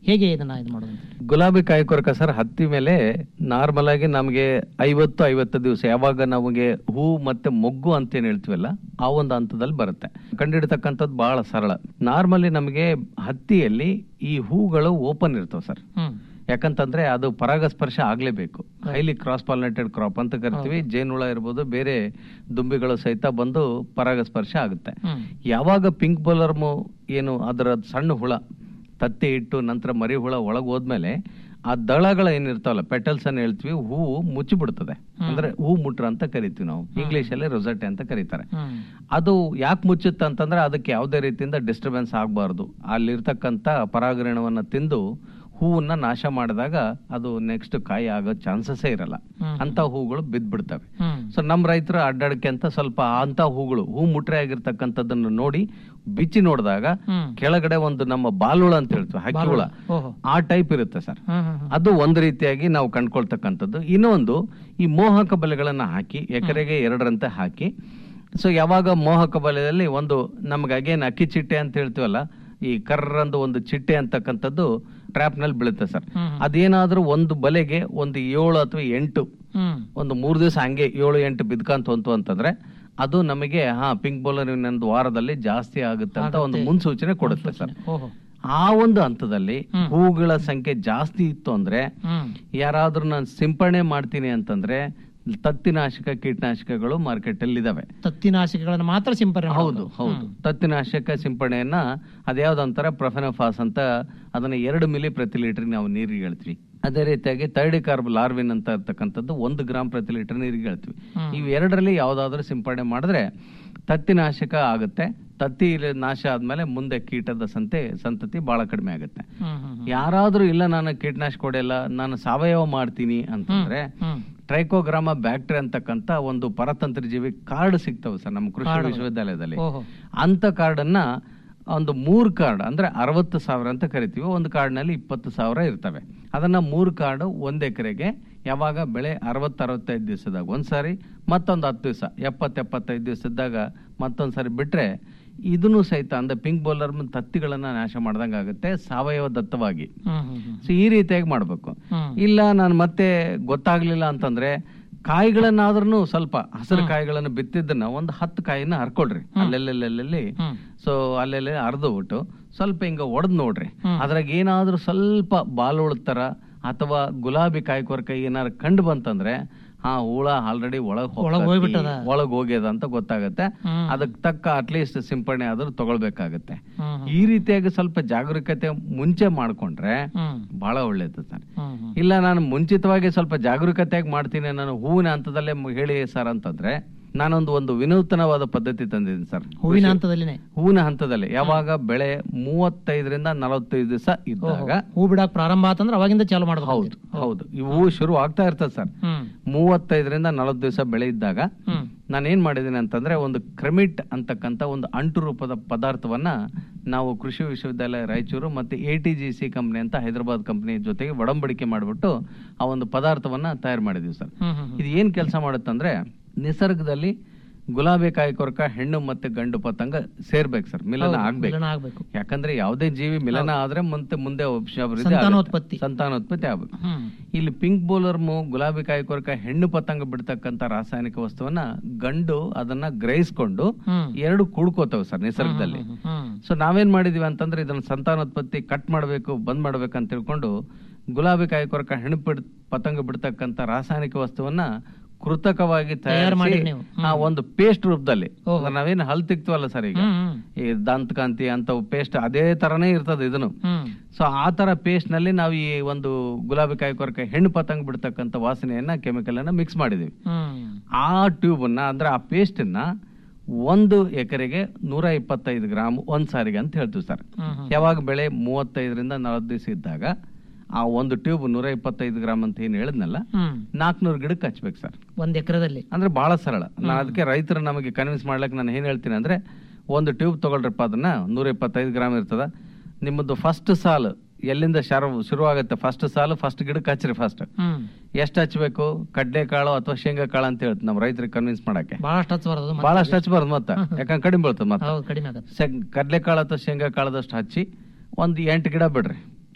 ಹೇಗೆ ಇದನ್ನ ಇದು ಮಾಡೋದು ಗುಲಾಬಿ ಕಾಯಿ ಕೊರಕ ಸರ್ ಹತ್ತಿ ಮೇಲೆ ನಾರ್ಮಲ್ ಆಗಿ ನಮಗೆ ಐವತ್ತು ಐವತ್ತು ದಿವಸ ಯಾವಾಗ ನಮಗೆ ಹೂ ಮತ್ತೆ ಮೊಗ್ಗು ಅಂತ ಏನ್ ಹೇಳ್ತೀವಲ್ಲ ಆ ಒಂದು ಹಂತದಲ್ಲಿ ಬರುತ್ತೆ ಕಂಡಿಡ್ತಕ್ಕಂಥದ್ದು ಬಹಳ ಸರಳ ನಾರ್ಮಲಿ ನಮಗೆ ಹತ್ತಿಯಲ್ಲಿ ಈ ಹೂಗಳು ಓಪನ್ ಇರ್ತವೆ ಸರ್ ಹ್ಮ್ ಯಾಕಂತಂದ್ರೆ ಅದು ಪರಾಗಸ್ಪರ್ಶ ಆಗ್ಲೇಬೇಕು ಹೈಲಿ ಕ್ರಾಸ್ ಪಾಲಿನೇಟೆಡ್ ಕ್ರಾಪ್ ಅಂತ ಕರಿತೀವಿ ಜೇನುಳ ಇರ್ಬೋದು ಬೇರೆ ದುಂಬಿಗಳು ಸಹಿತ ಬಂದು ಪರಾಗಸ್ಪರ್ಶ ಆಗುತ್ತೆ ಹ್ಮ್ ಯಾವಾಗ ಪಿಂಕ್ ಬೌಲರ್ಮು ಏನು ಅದರ ಸಣ್ಣ ಹುಳ ತತ್ತಿ ಇಟ್ಟು ನಂತರ ಮರಿ ಹುಳ ಒಳಗ್ ಹೋದ್ಮೇಲೆ ಆ ದಳಗಳು ಏನಿರ್ತಾವಲ್ಲ ಪೆಟಲ್ಸ್ ಅನ್ನ ಹೇಳ್ತೀವಿ ಹೂವು ಮುಚ್ಚಿಬಿಡ್ತದೆ ಅಂದ್ರೆ ಹೂ ಮುಟ್ರ ಅಂತ ಕರಿತೀವಿ ನಾವು ಇಂಗ್ಲಿಷ್ ಅಲ್ಲಿ ರೊಸಟೆ ಅಂತ ಕರೀತಾರೆ ಹ್ಮ್ ಅದು ಯಾಕೆ ಮುಚ್ಚುತ್ತೆ ಅಂತಂದ್ರೆ ಅದಕ್ಕೆ ಯಾವುದೇ ರೀತಿಯಿಂದ ಡಿಸ್ಟರ್ಬೆನ್ಸ್ ಆಗಬಾರ್ದು ಅಲ್ಲಿರ್ತಕ್ಕಂಥ ಪರಾಗರಣವನ್ನ ತಿಂದು ಹೂವನ್ನ ನಾಶ ಮಾಡಿದಾಗ ಅದು ನೆಕ್ಸ್ಟ್ ಕಾಯಿ ಆಗೋ ಚಾನ್ಸಸ್ಸೇ ಇರಲ್ಲ ಹ್ಮ್. ಅಂತ ಹೂಗಳು ಬಿದ್ದ್ಬಿಡ್ತವೆ ಹ್ಮ್ ಸೊ ನಮ್ಮ ರೈತರು ಅಡ್ಡಾಡಕ್ಕೆ ಅಂತ ಸ್ವಲ್ಪ ಅಂತ ಹೂಗಳು ಹೂ ಮುಟ್ರೆ ಆಗಿರ್ತಕ್ಕಂಥದ್ದನ್ನು ನೋಡಿ ಬಿಚ್ಚಿ ನೋಡಿದಾಗ ಹ್ಮ್. ಕೆಳಗಡೆ ಒಂದು ನಮ್ಮ ಬಾಲುಳ ಅಂತ ಹೇಳ್ತೀವಿ ಹಕ್ಕಿ ಹುಳ ಓಹೋ ಆ ಟೈಪ್ ಇರುತ್ತೆ ಸರ್ ಹ್ಮ್ ಹ್ಮ್ ಹ್ಮ್. ಅದು ಒಂದು ರೀತಿಯಾಗಿ ನಾವು ಕಂಡ್ಕೊಳ್ತಕ್ಕಂಥದ್ದು ಇನ್ನೊಂದು ಈ ಮೋಹಕ ಬಲೆಗಳನ್ನ ಹಾಕಿ ಎಕರೆಗೆ ಎರಡರಂತೆ ಹಾಕಿ ಸೊ ಯಾವಾಗ ಮೋಹಕ ಬಲೆಯಲ್ಲಿ ಒಂದು ನಮ್ಗೆ ಅಗೇನ್ ಅಕ್ಕಿ ಚಿಟ್ಟೆ ಅಂತ ಹೇಳ್ತೀವಲ್ಲ ಈ ಕರ್ರಂದು ಒಂದು ಚಿಟ್ಟೆ ಅಂತಕ್ಕಂಥದ್ದು ಟ್ರ್ಯಾಪ್ ನಲ್ಲಿ ಬೀಳುತ್ತೆ ಸರ್ ಹ್ಮ್. ಅದೇನಾದ್ರೂ ಒಂದು ಬಲೆಗೆ ಒಂದು ಏಳು ಅಥವಾ ಎಂಟು ಹ್ಮ್ ಒಂದು ಮೂರು ದಿವಸ ಹಂಗೆ ಏಳು ಎಂಟು ಬಿದ್ಕಂತ ಹೊಂತು ಅಂತಂದ್ರೆ ಅದು ನಮಗೆ ಹಾ ಪಿಂಕ್ ಬೌಲರ್ ಇನ್ನೊಂದು ವಾರದಲ್ಲಿ ಜಾಸ್ತಿ ಆಗುತ್ತೆ ಅಂತ ಒಂದು ಆಗುತ್ತೆ. ಮುನ್ಸೂಚನೆ ಕೊಡುತ್ತೆ ಸರ್ ಓಹೋ ಆ ಒಂದು ಹಂತದಲ್ಲಿ ಹ್ಮ್. ಹೂಗಳ ಸಂಖ್ಯೆ ಜಾಸ್ತಿ ಇತ್ತು ಅಂದ್ರೆ ಹ್ಮ್ ಯಾರಾದ್ರೂ ನಾನು ಸಿಂಪರಣೆ ಮಾಡ್ತೀನಿ ಅಂತಂದ್ರೆ ತತ್ತಿನಾಶಕ ಕೀಟನಾಶಕಗಳು ಮಾರ್ಕೆಟ್ ಅಲ್ಲಿ ಇದಾವೆ ತತ್ತಿನಾಶಕಗಳನ್ನ ಮಾತ್ರ ಸಿಂಪರಣೆ ಹೌದು ಮಾಡೋದು. ಹೌದು ಹ್ಮ್. ತತ್ತಿನಾಶಕ ಸಿಂಪರಣೆಯನ್ನ ಅದ್ಯಾವ್ದಂತಾರ ಪ್ರೊಫೆನೋಫಾಸ್ ಅಂತ ಅದನ್ನ ಎರಡು ಮಿಲಿ ಪ್ರತಿ ಲೀಟರ್ ನಾವು ನೀರಿಗೆ ಹೇಳ್ತೀವಿ ಅದೇ ರೀತಿಯಾಗಿ ತರ್ಡಿ ಕಾರ್ಬ್ ಲಾರ್ವಿನ್ ಅಂತ ಇರ್ತಕ್ಕಂಥದ್ದು ಒಂದು ಗ್ರಾಮ್ ಪ್ರತಿ ಲೀಟರ್ ನೀರಿಗೆ ಹೇಳ್ತೀವಿ ಹ್ಮ್. ಇವ್ ಎರಡರಲ್ಲಿ ಯಾವ್ದಾದ್ರು ಸಿಂಪರಣೆ ಮಾಡಿದ್ರೆ ತತ್ತಿನಾಶಕ ಆಗುತ್ತೆ ತತ್ತಿ ಇಲ್ಲಿ ನಾಶ ಆದ್ಮೇಲೆ ಮುಂದೆ ಕೀಟದ ಸಂತೆ ಸಂತತಿ ಬಹಳ ಕಡಿಮೆ ಆಗುತ್ತೆ ಹ್ಮ್ ಹ್ಮ್ ಹ್ಮ್. ಯಾರಾದ್ರೂ ಇಲ್ಲ ನಾನು ಕೀಟನಾಶಕ ಹೊಡೆಯಲ್ಲ ನಾನು ಸಾವಯವ ಮಾಡ್ತೀನಿ ಅಂತಂದ್ರೆ ಹ್ಮ್ ಟ್ರೈಕೋಗ್ರಾಮ ಬ್ಯಾಕ್ಟೀರಿಯಾ ಅಂತಕ್ಕಂತ ಒಂದು ಪರತಂತ್ರ ಜೀವಿ ಕಾರ್ಡ್ ಸಿಗ್ತವೆ ಸರ್ ನಮ್ಮ ಕೃಷಿ ಕಾರ್ಡ್. ವಿಶ್ವವಿದ್ಯಾಲಯದಲ್ಲಿ ಓಹೋ ಅಂತ ಕಾರ್ಡನ್ನ ಒಂದು ಮೂರ್ ಕಾರ್ಡ್ ಅಂದ್ರೆ ಅರವತ್ತು ಸಾವಿರ ಅಂತ ಕರಿತೀವಿ ಒಂದು ಕಾರ್ಡ್ನಲ್ಲಿ ಇಪ್ಪತ್ತು ಸಾವಿರ ಇರ್ತವೆ ಅದನ್ನ ಮೂರ್ ಕಾರ್ಡ್ ಒಂದ್ ಎಕರೆಗೆ ಯಾವಾಗ ಬೆಳೆ ಅರವತ್ತು ಅರವತ್ತೈದು ದಿವಸದಾಗ ಒಂದ್ಸಾರಿ ಮತ್ತೊಂದು ಹತ್ತು ದಿವಸ ಎಪ್ಪತ್ತು ಎಪ್ಪತ್ತೈದು ದಿವಸದಾಗ ಮತ್ತೊಂದ್ ಸಾರಿ ಬಿಟ್ರೆ ಇದನ್ನು ಸಹಿತ ಅಂದ್ರೆ ಪಿಂಕ್ ಬೌಲರ್ ತತ್ತಿಗಳನ್ನ ನಾಶ ಮಾಡ್ದಂಗ ಆಗುತ್ತೆ ಸಾವಯವ ದತ್ತವಾಗಿ ಹ್ಮ್ ಹ್ಮ್ ಹ್ಮ್. ಸೊ ಈ ರೀತಿಯಾಗಿ ಮಾಡ್ಬೇಕು ಹ್ಮ್. ಇಲ್ಲ ನಾನು ಮತ್ತೆ ಗೊತ್ತಾಗ್ಲಿಲ್ಲ ಅಂತಂದ್ರೆ ಕಾಯಿಗಳನ್ನಾದ್ರೂ ಸ್ವಲ್ಪ ಹಸಿರು ಕಾಯಿಗಳನ್ನು ಬಿತ್ತಿದ್ದನ್ನ ಒಂದು ಹತ್ತು ಕಾಯಿನ ಹರ್ಕೊಳ್ರಿ ಅಲ್ಲೆಲ್ಲೆಲ್ಲೆಲ್ಲಿ ಹ್ಮ್. ಸೊ ಅಲ್ಲೆಲ್ಲ ಅರ್ದು ಬಿಟ್ಟು ಸ್ವಲ್ಪ ಹಿಂಗ ಒಡೆದ್ ನೋಡ್ರಿ ಹ್ಮ್. ಅದ್ರಾಗ ಏನಾದ್ರೂ ಸ್ವಲ್ಪ ಬಾಲುಳ ತರ ಅಥವಾ ಗುಲಾಬಿ ಕಾಯಿ ಕೊರಕ ಏನಾದ್ರು ಕಂಡು ಬಂತಂದ್ರೆ ಹಾ ಹುಳ ಆಲ್ರೆಡಿ ಒಳಗ್ ಒಳಗ್ ಹೋಗ್ಬಿಟ್ಟದ. ಒಳಗ್ ಹೋಗ್ಯದ ಅಂತ ಗೊತ್ತಾಗತ್ತೆ ಹ್ಮ್. ಅದಕ್ಕೆ ತಕ್ಕ ಅಟ್ಲೀಸ್ಟ್ ಸಿಂಪಡಣೆ ಆದ್ರೂ ತಗೊಳ್ಬೇಕಾಗತ್ತೆ ಹ್ಮ್ ಹ್ಮ್. ಈ ರೀತಿಯಾಗಿ ಸ್ವಲ್ಪ ಜಾಗರೂಕತೆ ಮುಂಚೆ ಮಾಡ್ಕೊಂಡ್ರೆ ಹ್ಮ್ ಬಹಳ ಒಳ್ಳೇದು ಸರ್ ಹ್ಮ್ ಹ್ಮ್. ಇಲ್ಲ ನಾನು ಮುಂಚಿತವಾಗಿ ಸ್ವಲ್ಪ ಜಾಗರೂಕತೆಯಾಗಿ ಮಾಡ್ತೀನಿ ನಾನು ಹೂವಿನ ಹಂತದಲ್ಲೇ ಮು- ಹೇಳಿ ಸರ್ ಅಂತಂದ್ರೆ ನಾನೊಂದು ಒಂದು ವಿನೂತನವಾದ ಪದ್ಧತಿ ತಂದಿದ್ದೀನಿ ಸರ್ ಹೂವಿನ ಹಂತದಲ್ಲಿನೇ ಹೂವಿನ ಹಂತದಲ್ಲಿ ಯಾವಾಗ ಬೆಳೆ ಮೂವತ್ತೈದರಿಂದ ನಲವತ್ತೈದು ದಿವಸ ಇದ್ದಾಗ ಹೂ ಬಿಡಾಕ್ ಪ್ರಾರಂಭ ಆತಂದ್ರೆ ಅವಾಗಿಂದ ಚಾಲು ಮಾಡ್ಬೇಕು ಹೌದು ಹೌದು ಈ ಹೂ ಶುರು ಆಗ್ತಾ ಇರ್ತದೆ ಸರ್ ಹ್ಮ್ ಮೂವತ್ತೈದರಿಂದ ನಲವತ್ತು ದಿವಸ ಬೆಳೆ ಇದ್ದಾಗ ಹ್ಮ್ ನಾನು ಏನ್ ಮಾಡಿದ್ದೀನಿ ಅಂತಂದ್ರೆ ಒಂದು ಕ್ರೆಮಿಟ್ ಅಂತಕ್ಕಂತ ಒಂದು ಅಂಟು ರೂಪದ ಪದಾರ್ಥವನ್ನ ನಾವು ಕೃಷಿ ವಿಶ್ವವಿದ್ಯಾಲಯ ರಾಯಚೂರು ಮತ್ತೆ A T G C company ಅಂತ ಹೈದರಾಬಾದ್ ಕಂಪ್ನಿ ಜೊತೆಗೆ ಒಡಂಬಡಿಕೆ ಮಾಡಿಬಿಟ್ಟು ಆ ಒಂದು ಪದಾರ್ಥವನ್ನ ತಯಾರು ಮಾಡಿದೀವಿ ಸರ್ ಹ್ಮ್ ಹ್ಮ್ ಇದು ಏನ್ ಕೆಲಸ ಮಾಡುತ್ತಂದ್ರೆ ನಿಸರ್ಗದಲ್ಲಿ ಗುಲಾಬಿ ಕಾಯಿ ಕೊರಕ ಹೆಣ್ಣು ಮತ್ತೆ ಗಂಡು ಪತಂಗ ಸೇರ್ಬೇಕು ಸರ್ ಮಿಲನ ಹೌದು, ಆಗ್ಬೇಕು ಮಿಲನ ಆಗ್ಬೇಕು ಯಾಕಂದ್ರೆ ಯಾವುದೇ ಜೀವಿ ಮಿಲನ ಆದ್ರೆ ಮುಂದೆ ಮುಂದೆ ವಂಶಾಭಿವೃದ್ಧಿ ಆಗುತ್ತೆ. ಸಂತಾನೋತ್ಪತ್ತಿ. ಸಂತಾನೋತ್ಪತ್ತಿ ಆಗ್ಬೇಕು ಹ್ಮ್ ಇಲ್ಲಿ ಪಿಂಕ್ ಬೌಲರ್ ಗುಲಾಬಿ ಕಾಯಿ ಕೊರಕ ಹೆಣ್ಣು ಪತಂಗ ಬಿಡ್ತಕ್ಕಂತ ರಾಸಾಯನಿಕ ವಸ್ತುವನ್ನ ಗಂಡು ಅದನ್ನ ಗ್ರಹಿಸ್ಕೊಂಡು ಹ್ಮ್ ಎರಡು ಕೂಡ್ಕೋತಾವೆ ಸರ್ ನಿಸರ್ಗದಲ್ಲಿ ಹ್ಮ್ ಸೊ ನಾವೇನ್ ಮಾಡಿದೀವಿ ಅಂತಂದ್ರೆ ಇದನ್ನ ಸಂತಾನೋತ್ಪತ್ತಿ ಕಟ್ ಮಾಡಬೇಕು ಬಂದ್ ಮಾಡ್ಬೇಕು ಅಂತ ತಿಳ್ಕೊಂಡು ಗುಲಾಬಿ ಕಾಯಿ ಕೊರಕ ಹೆಣ್ಣು ಬಿಡ್ ಪತಂಗ ಬಿಡ್ತಕ್ಕಂತ ರಾಸಾಯನಿಕ ವಸ್ತುವನ್ನ ಕೃತಕವಾಗಿ ತಯಾರು ತಯಾರಿಸಿ ಮಾಡಿರಿ ನೀವು. ಆ ಒಂದು ಪೇಸ್ಟ್ ರೂಪದಲ್ಲಿ ಓಹೋ. ಅಂದ್ರೆ ನಾವೇನು ಹಲ್ ತಿಕ್ತಿವಲ್ಲ ಸರ್ ಈಗ ಹ್ಮ್ ಹ್ಮ್ ಈ ದಂತಕಾಂತಿ ಅಂತ ಪೇಸ್ಟ್ ಅದೇ ತರನೇ ಇರ್ತದೆ ಇದನ್ನು ಹ್ಮ್ ಸೊ ಆ ತರ ಪೇಸ್ಟ್ ನಲ್ಲಿ ನಾವು ಈ ಒಂದು ಗುಲಾಬಿ ಕಾಯಿ ಕೊರಕ ಹೆಣ್ಣು ಪತಂಗ ಬಿಡ್ತಕ್ಕಂಥ ವಾಸನೆಯನ್ನ ಕೆಮಿಕಲ್ ಅನ್ನ ಮಿಕ್ಸ್ ಮಾಡಿದೀವಿ ಹ್ಮ್ ಆ ಟ್ಯೂಬ್ ಅನ್ನ ಅಂದ್ರೆ ಆ ಪೇಸ್ಟ್ ಅನ್ನ ಒಂದು ಎಕರೆಗೆ ನೂರ ಇಪ್ಪತ್ತೈದು ಗ್ರಾಮ್ ಒಂದ್ ಸಾರಿಗೆ ಅಂತ ಹೇಳ್ತೀವಿ ಸರ್ ಹ್ಮ್ ಹ್ಮ್ ಯಾವಾಗ ಬೆಳೆ ಮೂವತ್ತೈದರಿಂದ ನಲವತ್ತು ದಿವಸ ಇದ್ದಾಗ ಆ ಒಂದು ಟ್ಯೂಬ್ ನೂರ ಇಪ್ಪತ್ತೈದು ಗ್ರಾಮ್ ಅಂತ ಏನ್ ಹೇಳಿದ್ನಲ್ಲ ಹ್ಮ್ ನಾಲ್ಕುನೂರು ಗಿಡಕ್ಕೆ ಹಚ್ಬೇಕು ಸರ್ ಒಂದ್ ಎಕರೆದಲ್ಲಿ ಅಂದ್ರೆ ಬಹಳ ಸರಳ ನಾನು ಅದಕ್ಕೆ ರೈತರು ನಮಗೆ ಕನ್ವಿನ್ಸ್ ಮಾಡ್ಲಿಕ್ಕೆ ನಾನು ಏನ್ ಹೇಳ್ತೀನಿ ಅಂದ್ರೆ ಒಂದು ಟ್ಯೂಬ್ ತಗೊಳ್ರಪ್ಪ ಅದನ್ನ ನೂರ ಇಪ್ಪತ್ತೈದು ಗ್ರಾಮ್ ಇರ್ತದ ನಿಮ್ಮದು ಫಸ್ಟ್ ಸಾಲು ಎಲ್ಲಿಂದ ಶರ ಶುರುವಾಗುತ್ತೆ ಫಸ್ಟ್ ಸಾಲು ಫಸ್ಟ್ ಗಿಡಕ್ಕೆ ಹಚ್ಚ್ರಿ ಫಸ್ಟ್ ಹ್ಮ್ ಎಷ್ಟು ಹಚ್ಬೇಕು ಕಡ್ಲೆ ಕಾಳು ಅಥವಾ ಶೇಂಗಾ ಕಾಳು ಅಂತ ಹೇಳ್ತೀವಿ ನಮ್ಮ ರೈತರಿಗೆ ಕನ್ವಿನ್ಸ್ ಮಾಡಕ್ಕೆ ಬಹಳಷ್ಟು ಹಚ್ಚಬಾರದು ಮತ್ತೆ. ಬಹಳಷ್ಟು ಹಚ್ಬಾರ್ದು ಮತ್ತೆ ಯಾಕಂದ್ರೆ ಕಡಿಮೆ ಬೀಳ್ತದೆ ಮತ್ತೆ ಹೌದು ಕಡಿಮೆ ಆಗತ್ತೆ ಕಡ್ಲೆ ಕಾಳು ಅಥವಾ ಶೇಂಗಾ ಕಾಳದಷ್ಟು ಹಚ್ಚಿ ಒಂದು ಎಂಟು ಗಿಡ ಬಿಡ್ರಿ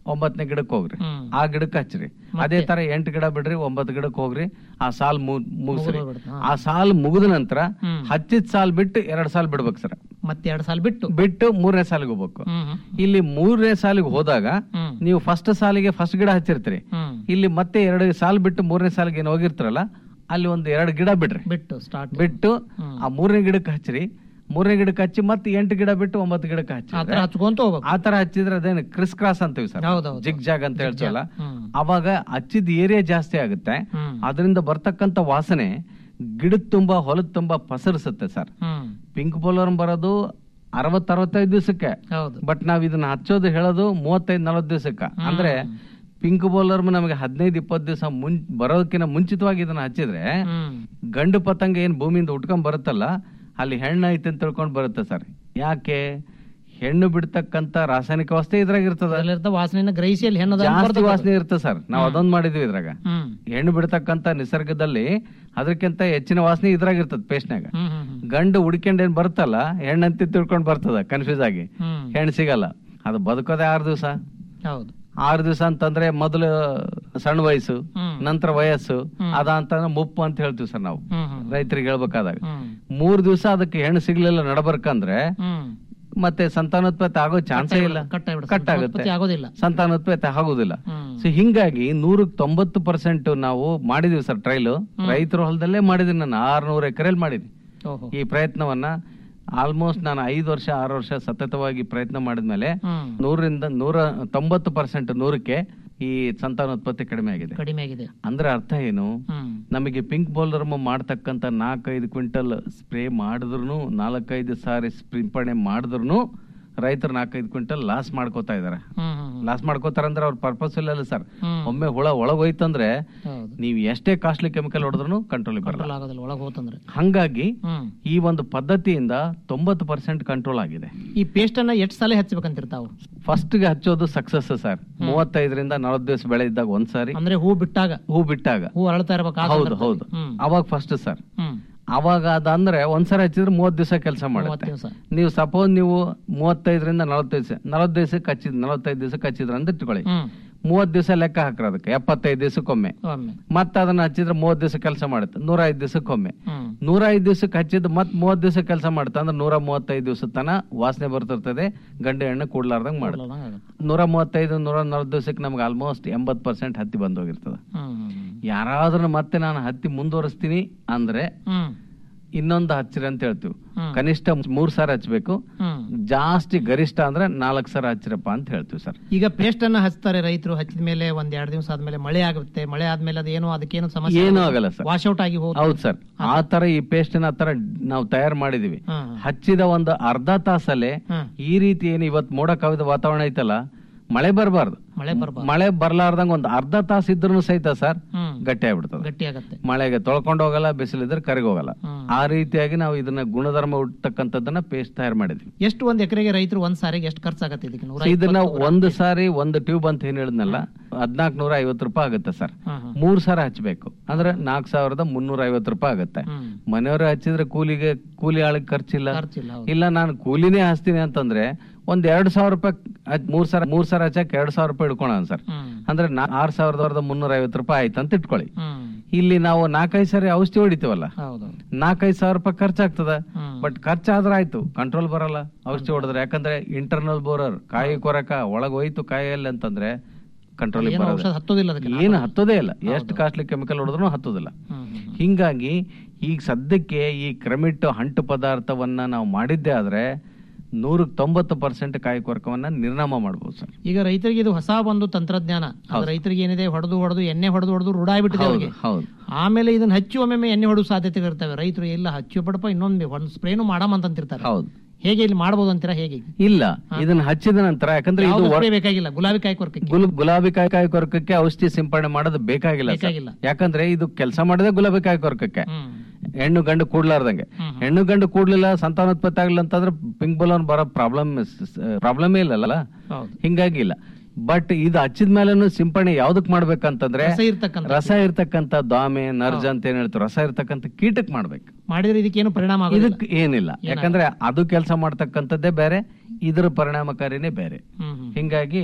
ಒಂಬತ್ತನೇ ಗಿಡಕ್ಕೆ ಹೋಗ್ರಿ ಆ ಗಿಡಕ್ಕೆ ಹಚ್ಚ್ರಿ ಅದೇ ತರ ಎಂಟು ಗಿಡ ಬಿಡ್ರಿ ಒಂಬತ್ತು ಗಿಡಕ್ಕೆ ಹೋಗ್ರಿ ಆ ಸಾಲ್ ಮು- ಮುಗಿಸ್ರಿ ಮುಗ್ದೋಗ್ಬಿಡುತ್ತೆ, ಹಾ. ಆ ಸಾಲ್ ಮುಗಿದ ನಂತರ ಹಚ್ಚಿದ ಸಾಲ್ ಬಿಟ್ಟು ಎರಡ್ ಸಾಲ್ ಬಿಡ್ಬೇಕು ಸರ್ ಮತ್ತೆ ಎರಡ್ ಸಾಲ ಬಿಟ್ಟು ಬಿಟ್ಟು ಮೂರನೇ ಸಾಲಿಗೆ ಹೋಗ್ಬೇಕು ಹ್ಮ್ ಹ್ಮ್. ಇಲ್ಲಿ ಮೂರನೇ ಸಾಲಿಗೆ ಹೋದಾಗ ಹ್ಮ್. ನೀವು ಫಸ್ಟ್ ಸಾಲಿಗೆ ಫಸ್ಟ್ ಗಿಡ ಹಚ್ಚಿರ್ತೀರಿ ಹ್ಮ್. ಇಲ್ಲಿ ಮತ್ತೆ ಎರಡು ಸಾಲ್ ಬಿಟ್ಟು ಮೂರನೇ ಸಾಲಿಗೆ ಏನು ಹೋಗಿರ್ತಾರಲ್ಲ ಅಲ್ಲಿ ಒಂದು ಎರಡು ಗಿಡ ಬಿಡ್ರಿ ಬಿಟ್ಟು ಸ್ಟಾರ್ಟ್ ಬಿಟ್ಟು ಆ ಮೂರನೇ ಗಿಡಕ್ಕೆ ಹಚ್ಚ್ರಿ ಮೂರನೇ ಗಿಡಕ್ಕೆ ಹಚ್ಚಿ ಮತ್ತೆ ಎಂಟು ಗಿಡ ಬಿಟ್ಟು ಒಂಬತ್ತು ಗಿಡಕ್ಕೆ ಹಚ್ಚಿ ಆ ತರ ಹಚ್ಕೊಂತ ಹೋಗ್ಬೇಕು ಆ ತರ ಹಚ್ಚಿದ್ರೆ ಅದೇನು ಕ್ರಿಸ್ ಕ್ರಾಸ್ ಅಂತೀವಿ ಸರ್ ಹೌದೌದು. ಜಿಗ್ ಜಾಗ್ ಅಂತ ಹೇಳ್ತೀವಲ್ಲ ಹ್ಮ್. ಅವಾಗ ಹಚ್ಚಿದ ಏರಿಯಾ ಜಾಸ್ತಿ ಆಗುತ್ತೆ ಹ್ಮ್. ಅದರಿಂದ ಬರ್ತಕ್ಕಂತ ವಾಸನೆ ಗಿಡದ ತುಂಬಾ ಹೊಲದ ತುಂಬಾ ಪಸರಿಸುತ್ತೆ ಸರ್ ಹ್ಮ್ ಪಿಂಕ್ ಬೌಲರ್ ಬರೋದು ಅರವತ್ ಅರವತ್ತೈದು ದಿವಸಕ್ಕೆ ಹೌದು ಬಟ್ ನಾವ್ ಇದನ್ನ ಹಚ್ಚೋದು ಹೇಳೋದು ಮೂವತ್ತೈದು ನಲವತ್ತು ದಿವಸಕ್ಕ ಅಂದ್ರೆ ಪಿಂಕ್ ಬೌಲರ್ ನಮಗೆ ಹದಿನೈದು ಇಪ್ಪತ್ತು ದಿವಸ ಮುನ್ ಬರೋದಕ್ಕಿಂತ ಮುಂಚಿತವಾಗಿ ಇದನ್ನ ಹಚ್ಚಿದ್ರೆ ಹ್ಮ್ ಗಂಡು ಪತಂಗ ಏನ್ ಭೂಮಿಯಿಂದ ಉಟ್ಕೊಂಡ್ ಬರುತ್ತಲ್ಲ ಅಲ್ಲಿ ಹೆಣ್ಣು ಐತೆ ಅಂತ ತಿಳ್ಕೊಂಡ್ ಬರುತ್ತೆ ಸರ್ ಯಾಕೆ ಹೆಣ್ಣು ಬಿಡ್ತಕ್ಕಂತ ರಾಸಾಯನಿಕ ವಸ್ತು ಇದ್ರಾಗ ಇರ್ತದ ಅದ್ರಲ್ಲಿರ್ತ ವಾಸನೆನ ಗ್ರಹಿಸಿ ಅಲ್ಲಿ ಹೆಣ್ಣದ ಜಾಸ್ತಿ ವಾಸನೆ ಇರುತ್ತೆ ಸರ್ ನಾವ್ ಅದೊಂದ್ ಮಾಡಿದ್ವಿ ಇದ್ರಾಗ ಹ್ಮ್ ಹೆಣ್ಣು ಬಿಡ್ತಕ್ಕಂತ ನಿಸರ್ಗದಲ್ಲಿ ಅದಕ್ಕಿಂತ ಹೆಚ್ಚಿನ ವಾಸನೆ ಇದ್ರಾಗ ಇರ್ತದ ಪೇಸ್ಟ್ನಾಗ ಹ್ಮ್ ಹ್ಮ್ ಹ್ಮ್. ಗಂಡು ಹುಡ್ಕೊಂಡ್ ಏನ್ ಬರ್ತಲ್ಲ ಹೆಣ್ಣಂತ ತಿಳ್ಕೊಂಡ್ ಬರ್ತದ ಕನ್ಫ್ಯೂಸ್ ಆಗಿ ಹ್ಮ್ ಹೆಣ್ಣು ಸಿಗಲ್ಲ ಅದು ಬದುಕೋದೇ ಆರು ದಿವಸ ಹೌದು ಆರು ದಿವಸ ಅಂತಂದ್ರೆ ಮೊದಲು ಸಣ್ಣ ವಯಸ್ಸು ಹ್ಮ್. ನಂತರ ವಯಸ್ಸು ಅದ ಅಂತಂದ್ರೆ ಮುಪ್ಪು ಅಂತ ಹೇಳ್ತೀವಿ ಸರ್ ನಾವು ಹ್ಮ್ ಹ್ಮ್ ರೈತರಿಗೆ ಹೇಳ್ಬೇಕಾದಾಗ ಹ್ಮ್ ಮೂರ್ ದಿವಸ ಅದಕ್ಕೆ ಹೆಣ್ಣು ಸಿಗ್ಲಿಲ್ಲ ನಡಬರ್ಕಂದ್ರೆ ಹ್ಮ್ ಮತ್ತೆ ಸಂತಾನೋತ್ಪತ್ತಿ ಆಗೋ ಚಾನ್ಸೇ ಇಲ್ಲ ಕಟ್ ಆಗ್ಬಿಡುತ್ತೆ. ಕಟ್ ಆಗುತ್ತೆ ಸಂತಾನೋತ್ಪತ್ತಿ ಆಗೋದಿಲ್ಲ ಸಂತಾನೋತ್ಪತ್ತಿ ಆಗೋದಿಲ್ಲ ಹ್ಮ್ ಸೊ ಹಿಂಗಾಗಿ ನೂರಕ್ಕೆ ತೊಂಬತ್ತು ಪರ್ಸೆಂಟ್ ನಾವು ಮಾಡಿದೀವಿ ಸರ್ ಟ್ರೈಲ್ ರೈತರ ಹೊಲದಲ್ಲೇ ಮಾಡಿದೀನಿ ನಾನು ಆರ್ನೂರು ಎಕರೆಯಲ್ಲಿ ಮಾಡಿದ್ವಿ ಓಹೋ ಈ ಪ್ರಯತ್ನವನ್ನ ಆಲ್ಮೋಸ್ಟ್ ನಾನು ಐದು ವರ್ಷ ಆರು ವರ್ಷ ಸತತವಾಗಿ ಪ್ರಯತ್ನ ಮಾಡಿದ್ಮೇಲೆ ಹ್ಮ್ ನೂರಿಂದ ನೂರ ತೊಂಬತ್ತು ಪರ್ಸೆಂಟ್ ನೂರಕ್ಕೆ ಈ ಸಂತಾನೋತ್ಪತ್ತಿ ಕಡಿಮೆ ಆಗಿದೆ ಕಡಿಮೆ ಆಗಿದೆ ಅಂದ್ರೆ ಅರ್ಥ ಏನು ಹ್ಮ್ ನಮಗೆ ಪಿಂಕ್ ಬೌಲರ್ ಮಾಡ್ತಕ್ಕಂತ ನಾಲ್ಕೈದು ಕ್ವಿಂಟಲ್ ಸ್ಪ್ರೇ ಮಾಡಿದ್ರು ನಾಲ್ಕೈದು ಸಾರಿ ಸಿಂಪಡಣೆ ಮಾಡಿದ್ರು ರೈತರು ನಾಲ್ಕೈದು ಕ್ವಿಂಟಲ್ ಲಾಸ್ ಮಾಡ್ಕೋತಾ ಇದಾರೆ ಹ್ಮ್ ಹ್ಮ್ ಲಾಸ್ ಮಾಡ್ಕೋತಾರ ಅಂದ್ರೆ ಅವ್ರ ಪರ್ಪಸ್ ಇಲ್ಲ ಸರ್ ಹ್ಮ್. ಒಮ್ಮೆ ಹುಳ ಒಳಗ್ ಹೋಯ್ತಂದ್ರೆ ಹೌದು ನೀವ್ ಎಷ್ಟೇ ಕಾಸ್ಟ್ಲಿ ಕೆಮಿಕಲ್ ಹೊಡೆದ್ರು ಕಂಟ್ರೋಲ್ ಬರಲ್ಲ ಕಂಟ್ರೋಲ್ ಆಗೋದಿಲ್ಲ ಒಳಗೆ ಹೋತಂದ್ರೆ ಹಂಗಾಗಿ ಹ್ಮ್ ಈ ಒಂದು ಪದ್ಧತಿಯಿಂದ ತೊಂಬತ್ತು ಪರ್ಸೆಂಟ್ ಕಂಟ್ರೋಲ್ ಆಗಿದೆ ಈ ಪೇಸ್ಟ್ ಅನ್ನ ಎಷ್ಟ್ ಸಲ ಹಚ್ಬೇಕಂತಿರ್ತಾವು ಫಸ್ಟ್ ಗೆ ಹಚ್ಚೋದು ಸಕ್ಸಸ್ ಸರ್ ಮೂವತ್ತೈದರಿಂದ ನಲವತ್ತು ದಿವಸ ಬೆಳೆ ಇದ್ದಾಗ ಒಂದ್ಸಾರಿ ಅಂದ್ರೆ ಹೂ ಬಿಟ್ಟಾಗ ಹೂ ಬಿಟ್ಟಾಗ ಹೂ ಅರಳ್ತಾ ಇರ್ಬೇಕು ಆ ಹೌದು ಸಂದರ್ಭದಲ್ಲಿ. ಹೌದು ಹ್ಮ್ ಅವಾಗ ಫಸ್ಟ್ ಸರ್ ಹ್ಮ್ ಅವಾಗ ಅದಂದ್ರೆ ಒಂದ್ಸರಿ ಹಚ್ಚಿದ್ರೆ ಮೂವತ್ ದಿವಸ ಕೆಲಸ ಮೂವತ್ತು ಮಾಡುತ್ತೆ ದಿವಸ ನೀವು ಸಪೋಸ್ ನೀವು ಮೂವತ್ತೈದರಿಂದ ನಲವತ್ತೈದು ದಿವಸ ನಲವತ್ತು ದಿವಸಕ್ಕೆ ಹಚ್ಚಿದ್ ನಲವತ್ತೈದು ದಿವಸಕ್ಕೆ ಹಚ್ಚಿದ್ರ ಅಂತ ಇಟ್ಕೊಳ್ಳಿ ಹ್ಮ್ ಮೂವತ್ ದಿವಸ ಲೆಕ್ಕ ಹಾಕ್ರಿ ಅದಕ್ಕೆ ಎಪ್ಪತ್ತೈದು ದಿವಸಕ್ಕೊಮ್ಮೆ ಒಮ್ಮೆ ಮತ್ತೆ ಅದನ್ನ ಹಚ್ಚಿದ್ರೆ ಮೂವತ್ ದಿವಸ ಕೆಲಸ ಮಾಡುತ್ತೆ ನೂರ ಐದು ದಿವಸಕ್ಕೊಮ್ಮೆ ಹ್ಮ್ ನೂರ ಐದು ದಿವಸಕ್ಕೆ ಹಚ್ಚಿದ್ ಮತ್ ಮೂವತ್ ದಿವಸ ಕೆಲಸ ಮಾಡುತ್ತೆ ಅಂದ್ರೆ ನೂರ ಮೂವತ್ತೈದು ದಿವಸ ತನ ವಾಸನೆ ಬರ್ತಿರ್ತದೆ ಗಂಡು ಹೆಣ್ಣು ಕೂಡ್ಲಾರ್ದಂಗ್ ಮಾಡುತ್ತೆ ಕೊಡ್ಲಾರ್ದಂಗ್ ಆಗುತ್ತೆ. ನೂರ ಮೂವತ್ತೈದು ನೂರ ನಲವತ್ತು ದಿವಸಕ್ಕೆ ನಮ್ಗೆ ಆಲ್ಮೋಸ್ಟ್ ಎಂಬತ್ ಪರ್ಸೆಂಟ್ ಹತ್ತಿ ಬಂದೋಗಿರ್ತದೆ ಹ್ಮ್ ಹ್ಮ್ ಯಾರಾದ್ರೂ ಮತ್ತೆ ನಾನು ಹತ್ತಿ ಮುಂದುವರಿಸ್ತೀನಿ ಅಂದ್ರೆ ಹ್ಮ್ ಇನ್ನೊಂದು ಹಚ್ಚಿರಿ ಅಂತ ಹೇಳ್ತೀವಿ ಹ್ಮ್. ಕನಿಷ್ಠ ಮೂರ್ ಸಾರಿ ಹಚ್ಬೇಕು ಹ್ಮ್ ಜಾಸ್ತಿ ಗರಿಷ್ಠ ಅಂದ್ರೆ ನಾಲ್ಕು ಸಾರಿ ಹಚ್ಚಿರಪ್ಪ ಅಂತ ಹೇಳ್ತೀವಿ ಸರ್ ಈಗ ಪೇಸ್ಟ್ ಅನ್ನ ಹಚ್ತಾರೆ ರೈತರು ಹಚ್ಚಿದ ಮೇಲೆ ಒಂದ್ ಎರಡ್ ದಿವಸ ಆದ್ಮೇಲೆ ಮಳೆ ಆಗುತ್ತೆ ಮಳೆ ಆದ್ಮೇಲೆ ಅದೇನು ಅದಕ್ಕೇನು ಸಮಸ್ಯೆ ಏನೂ ಆಗಲ್ಲ ಸರ್ ವಾಶ್ ಔಟ್ ಆಗಿ ಹೋಗುತ್ತೆ ಹೌದು ಸರ್ ಆ ತರ ಈ ಪೇಸ್ಟ್ ನ ತರ ನಾವು ತಯಾರು ಮಾಡಿದೀವಿ ಹ್ಮ್ ಹಚ್ಚಿದ ಒಂದು ಅರ್ಧ ತಾಸಲ್ಲೇ ಹ್ಮ್ ಈ ರೀತಿ ಏನು ಇವತ್ ಮೋಡ ಕವಿದ ವಾತಾವರಣ ಐತಲ್ಲ ಮಳೆ ಬರಬಾರ್ದು ಮಳೆ ಬರ್ಬಾರ್ದು ಮಳೆ ಬರ್ಲಾರ್ದಂಗ ಒಂದು ಅರ್ಧ ತಾಸು ಇದ್ರೂ ಸಹಿತ ಸರ್ ಹ್ಮ್ ಗಟ್ಟಿ ಆಗ್ಬಿಡ್ತದೆ ಗಟ್ಟಿ ಆಗತ್ತೆ ಮಳೆಗೆ ತೊಳ್ಕೊಂಡು ಹೋಗಲ್ಲ ಬಿಸಿಲಿದ್ರೆ ಕರಗಿ ಹೋಗಲ್ಲ ಹ್ಮ್. ಆ ರೀತಿಯಾಗಿ ನಾವು ಇದನ್ನ ಗುಣಧರ್ಮ ಹುಟ್ಟತಕ್ಕಂಥದ್ದನ್ನ ಪೇಸ್ಟ್ ತಯಾರು ಮಾಡಿದ್ವಿ ಎಷ್ಟು ಒಂದ್ ಎಕರೆಗೆ ರೈತರು ಒಂದ್ ಸಾರಿಗೆ ಎಷ್ಟು ಖರ್ಚಾಗತ್ತೆ ಇದಕ್ಕೆ ನೂರ So ಇದನ್ನ ಇಪ್ಪತ್ತು, ನೂರ ಒಂದು ಸಾರಿ ಒಂದು ಟ್ಯೂಬ್ ಅಂತ ಏನ್ ಹೇಳಿದ್ನಲ್ಲ ಹದ್ನಾಕ್ ನೂರ ಐವತ್ತು ರೂಪಾಯಿ ಆಗುತ್ತೆ ಸರ್ ಹ್ಮ್ ಹ್ಮ್ ಮೂರ್ ಸಾರಿ ಹಚ್ಬೇಕು ಅಂದ್ರೆ ನಾಲ್ಕ್ ಸಾವಿರದ ಮುನ್ನೂರ ಐವತ್ತು ರೂಪಾಯಿ ಆಗುತ್ತೆ ಹ್ಮ್ ಮನೆಯವರು ಹಚ್ಚಿದ್ರೆ ಕೂಲಿಗೆ ಕೂಲಿ ಆಳಿಗೆ ಖರ್ಚಿಲ್ಲ ಖರ್ಚಿಲ್ಲ ಹೌದು. ಇಲ್ಲ ನಾನು ಕೂಲಿನೇ ಹಚ್ತೀನಿ ಅಂತಂದ್ರೆ ಒಂದ್ ಎರಡ್ ಸಾವಿರ ರೂಪಾಯಿ ಹಚ್- ಮೂರ್ ಸಾವಿರ ಮೂರ್ ಸಾವಿರ ಹಚ್ಚಕ್ ಎರಡ್ ಸಾವಿರ ರೂಪಾಯಿ ಇಟ್ಕೊಳ ಸರ್ ಹ್ಮ್ ಅಂದ್ರೆ ನಾ- ಆರ್ ಸಾವಿರದ ಮುನ್ನೂರ ಐವತ್ತು ರೂಪಾಯಿ ಆಯ್ತು ಅಂತ ಇಟ್ಕೊಳ್ಳಿ ಹ್ಮ್ ಇಲ್ಲಿ ನಾವು ನಾಲ್ಕೈದು ಸಾರಿ ಔಷಧಿ ಹೊಡಿತೀವಲ್ಲ ಹೌದು ನಾಲ್ಕೈದು ಸಾವಿರ ರೂಪಾಯಿ ಖರ್ಚಾಗ್ತದ ಹ್ಮ್. ಬಟ್ ಖರ್ಚಾದ್ರೆ ಆಯ್ತು ಕಂಟ್ರೋಲ್ ಬರಲ್ಲ ಔಷಧಿ ಹೊಡೆದ್ರೆ ಯಾಕಂದ್ರೆ ಇಂಟರ್ನಲ್ ಬೋರರ್ ಕಾಯಿ ಕೊರಕ ಒಳಗ್ ಹೋಯ್ತು ಕಾಯಲ್ಲಿ ಅಂತಂದ್ರೆ ಕಂಟ್ರೋಲ್ ಏನು ಔಷಧ ಬರೋದು ಹತ್ತೋದಿಲ್ಲ ಅದಕ್ಕೆ ಏನು ಹತ್ತೋದೇ ಇಲ್ಲ ಎಷ್ಟು ಕಾಸ್ಟ್ಲಿ ಕೆಮಿಕಲ್ ಹೊಡೆದ್ರು ಹತ್ತೋದಿಲ್ಲ ಹ್ಮ್ ಹ್ಮ್ ಹಿಂಗಾಗಿ ಈಗ ಸದ್ಯಕ್ಕೆ ಈ ಕ್ರಮಿಟ್ ಅಂಟು ಪದಾರ್ಥವನ್ನ ನಾವು ಮಾಡಿದ್ದೇ ಆದ್ರೆ ನೂರಕ್ಕೆ ತೊಂಬತ್ತು ಪರ್ಸೆಂಟ್ ಕಾಯಿ ಕೊರಕವನ್ನ ನಿರ್ನಾಮ ಮಾಡ್ಬೋದು ಸರ್ ಈಗ ರೈತರಿಗೆ ಇದು ಹೊಸ ಒಂದು ತಂತ್ರಜ್ಞಾನ ಅದು ಹೌದು. ರೈತರಿಗೆ ಏನಿದೆ ಹೊಡೆದು ಹೊಡೆದು ಎಣ್ಣೆ ಹೊಡೆದು ಹೊಡೆದು ರೂಢ ಆಗ್ಬಿಟ್ಟಿದೆ ಹೌದು ಅವ್ರಿಗೆ ಹೌದು ಆಮೇಲೆ ಇದನ್ನ ಹಚ್ಚಿ ಒಮ್ಮೆ ಎಣ್ಣೆ ಹೊಡೆದು ಸಾಧ್ಯತೆಗಳು ಇರ್ತವೆ ರೈತರು ಎಲ್ಲ ಹಚ್ಚಿ ಬಿಡಪ್ಪ ಇನ್ನೊಂದು ಒಂದು ಸ್ಪ್ರೇನು ಮಾಡಮ್ ಅಂತಿರ್ತಾರೆ ಹೌದು ಹೇಗೆ ಇಲ್ಲಿ ಮಾಡಬಹುದು ಅಂತೀರಾ ಹೇಗೆ ಇಲ್ಲ ಇದನ್ನ ಹಚ್ಚಿದ ನಂತರ ಯಾಕಂದ್ರೆ ಇದು ಯಾವ್ದು ವರ್- spray ಬೇಕಾಗಿಲ್ಲ ಗುಲಾಬಿ ಕಾಯಿ ಕೊರಕಕ್ಕೆ ಗುಲ್ ಗುಲಾಬಿ ಕಾಯಿ ಕಾಯಿ ಕೊರಕಕ್ಕೆ ಔಷಧಿ ಸಿಂಪಡಣೆ ಮಾಡೋದು ಬೇಕಾಗಿಲ್ಲ ಸರ್. ಬೇಕಾಗಿಲ್ಲ. ಯಾಕಂದ್ರೆ ಇದು ಕೆಲಸ ಮಾಡಿದೆ ಗುಲಾಬಿ ಕಾಯಿ ಕೊರಕಕ್ಕೆ ಹ್ಮ್ ಹೆಣ್ಣು ಗಂಡು ಕೂಡ್ಲಾರ್ದಂಗೆ ಹ್ಮ್. ಹೆಣ್ಣು ಗಂಡು ಕೂಡ್ಲಿಲ್ಲ ಸಂತಾನೋತ್ಪತ್ತಿ ಆಗ್ಲಿಲ್ಲ ಅಂತಂದ್ರೆ ಪಿಂಕ್ ಬಲೂನ್ ಬರೋ ಪ್ರಾಬ್ಲಮ್ ಪ್ರಾಬ್ಲಮೇ ಇಲ್ಲಲ್ಲ ಹೌದು ಹಿಂಗಾಗಿ ಇಲ್ಲ ಬಟ್ ಇದು ಹಚ್ಚಿದ ಮೇಲೂ ಸಿಂಪಡಣೆ ಯಾವ್ದಕ್ ಮಾಡ್ಬೇಕಂತಂದ್ರೆ ರಸ ಇರ್ತಕ್ಕಂಥ ರಸ ಇರ್ತಕ್ಕಂತ ದಾಮೆ ನರ್ಜ ಅಂತ ಏನ್ ಹೇಳ್ತಾರೆ ರಸ ಇರ್ತಕ್ಕಂತ ಕೀಟಕ್ ಮಾಡ್ಬೇಕು ಮಾಡಿದ್ರೆ ಇದಕ್ಕೇನು ಪರಿಣಾಮ ಆಗೋದಿಲ್ಲ ಇದಕ್ ಏನಿಲ್ಲ ಯಾಕಂದ್ರೆ ಅದು ಕೆಲಸ ಮಾಡ್ತಕ್ಕಂಥದ್ದೇ ಬೇರೆ ಇದ್ರ ಪರಿಣಾಮಕಾರಿನೇ ಬೇರೆ ಹ್ಮ್ ಹ್ಮ್ ಹಿಂಗಾಗಿ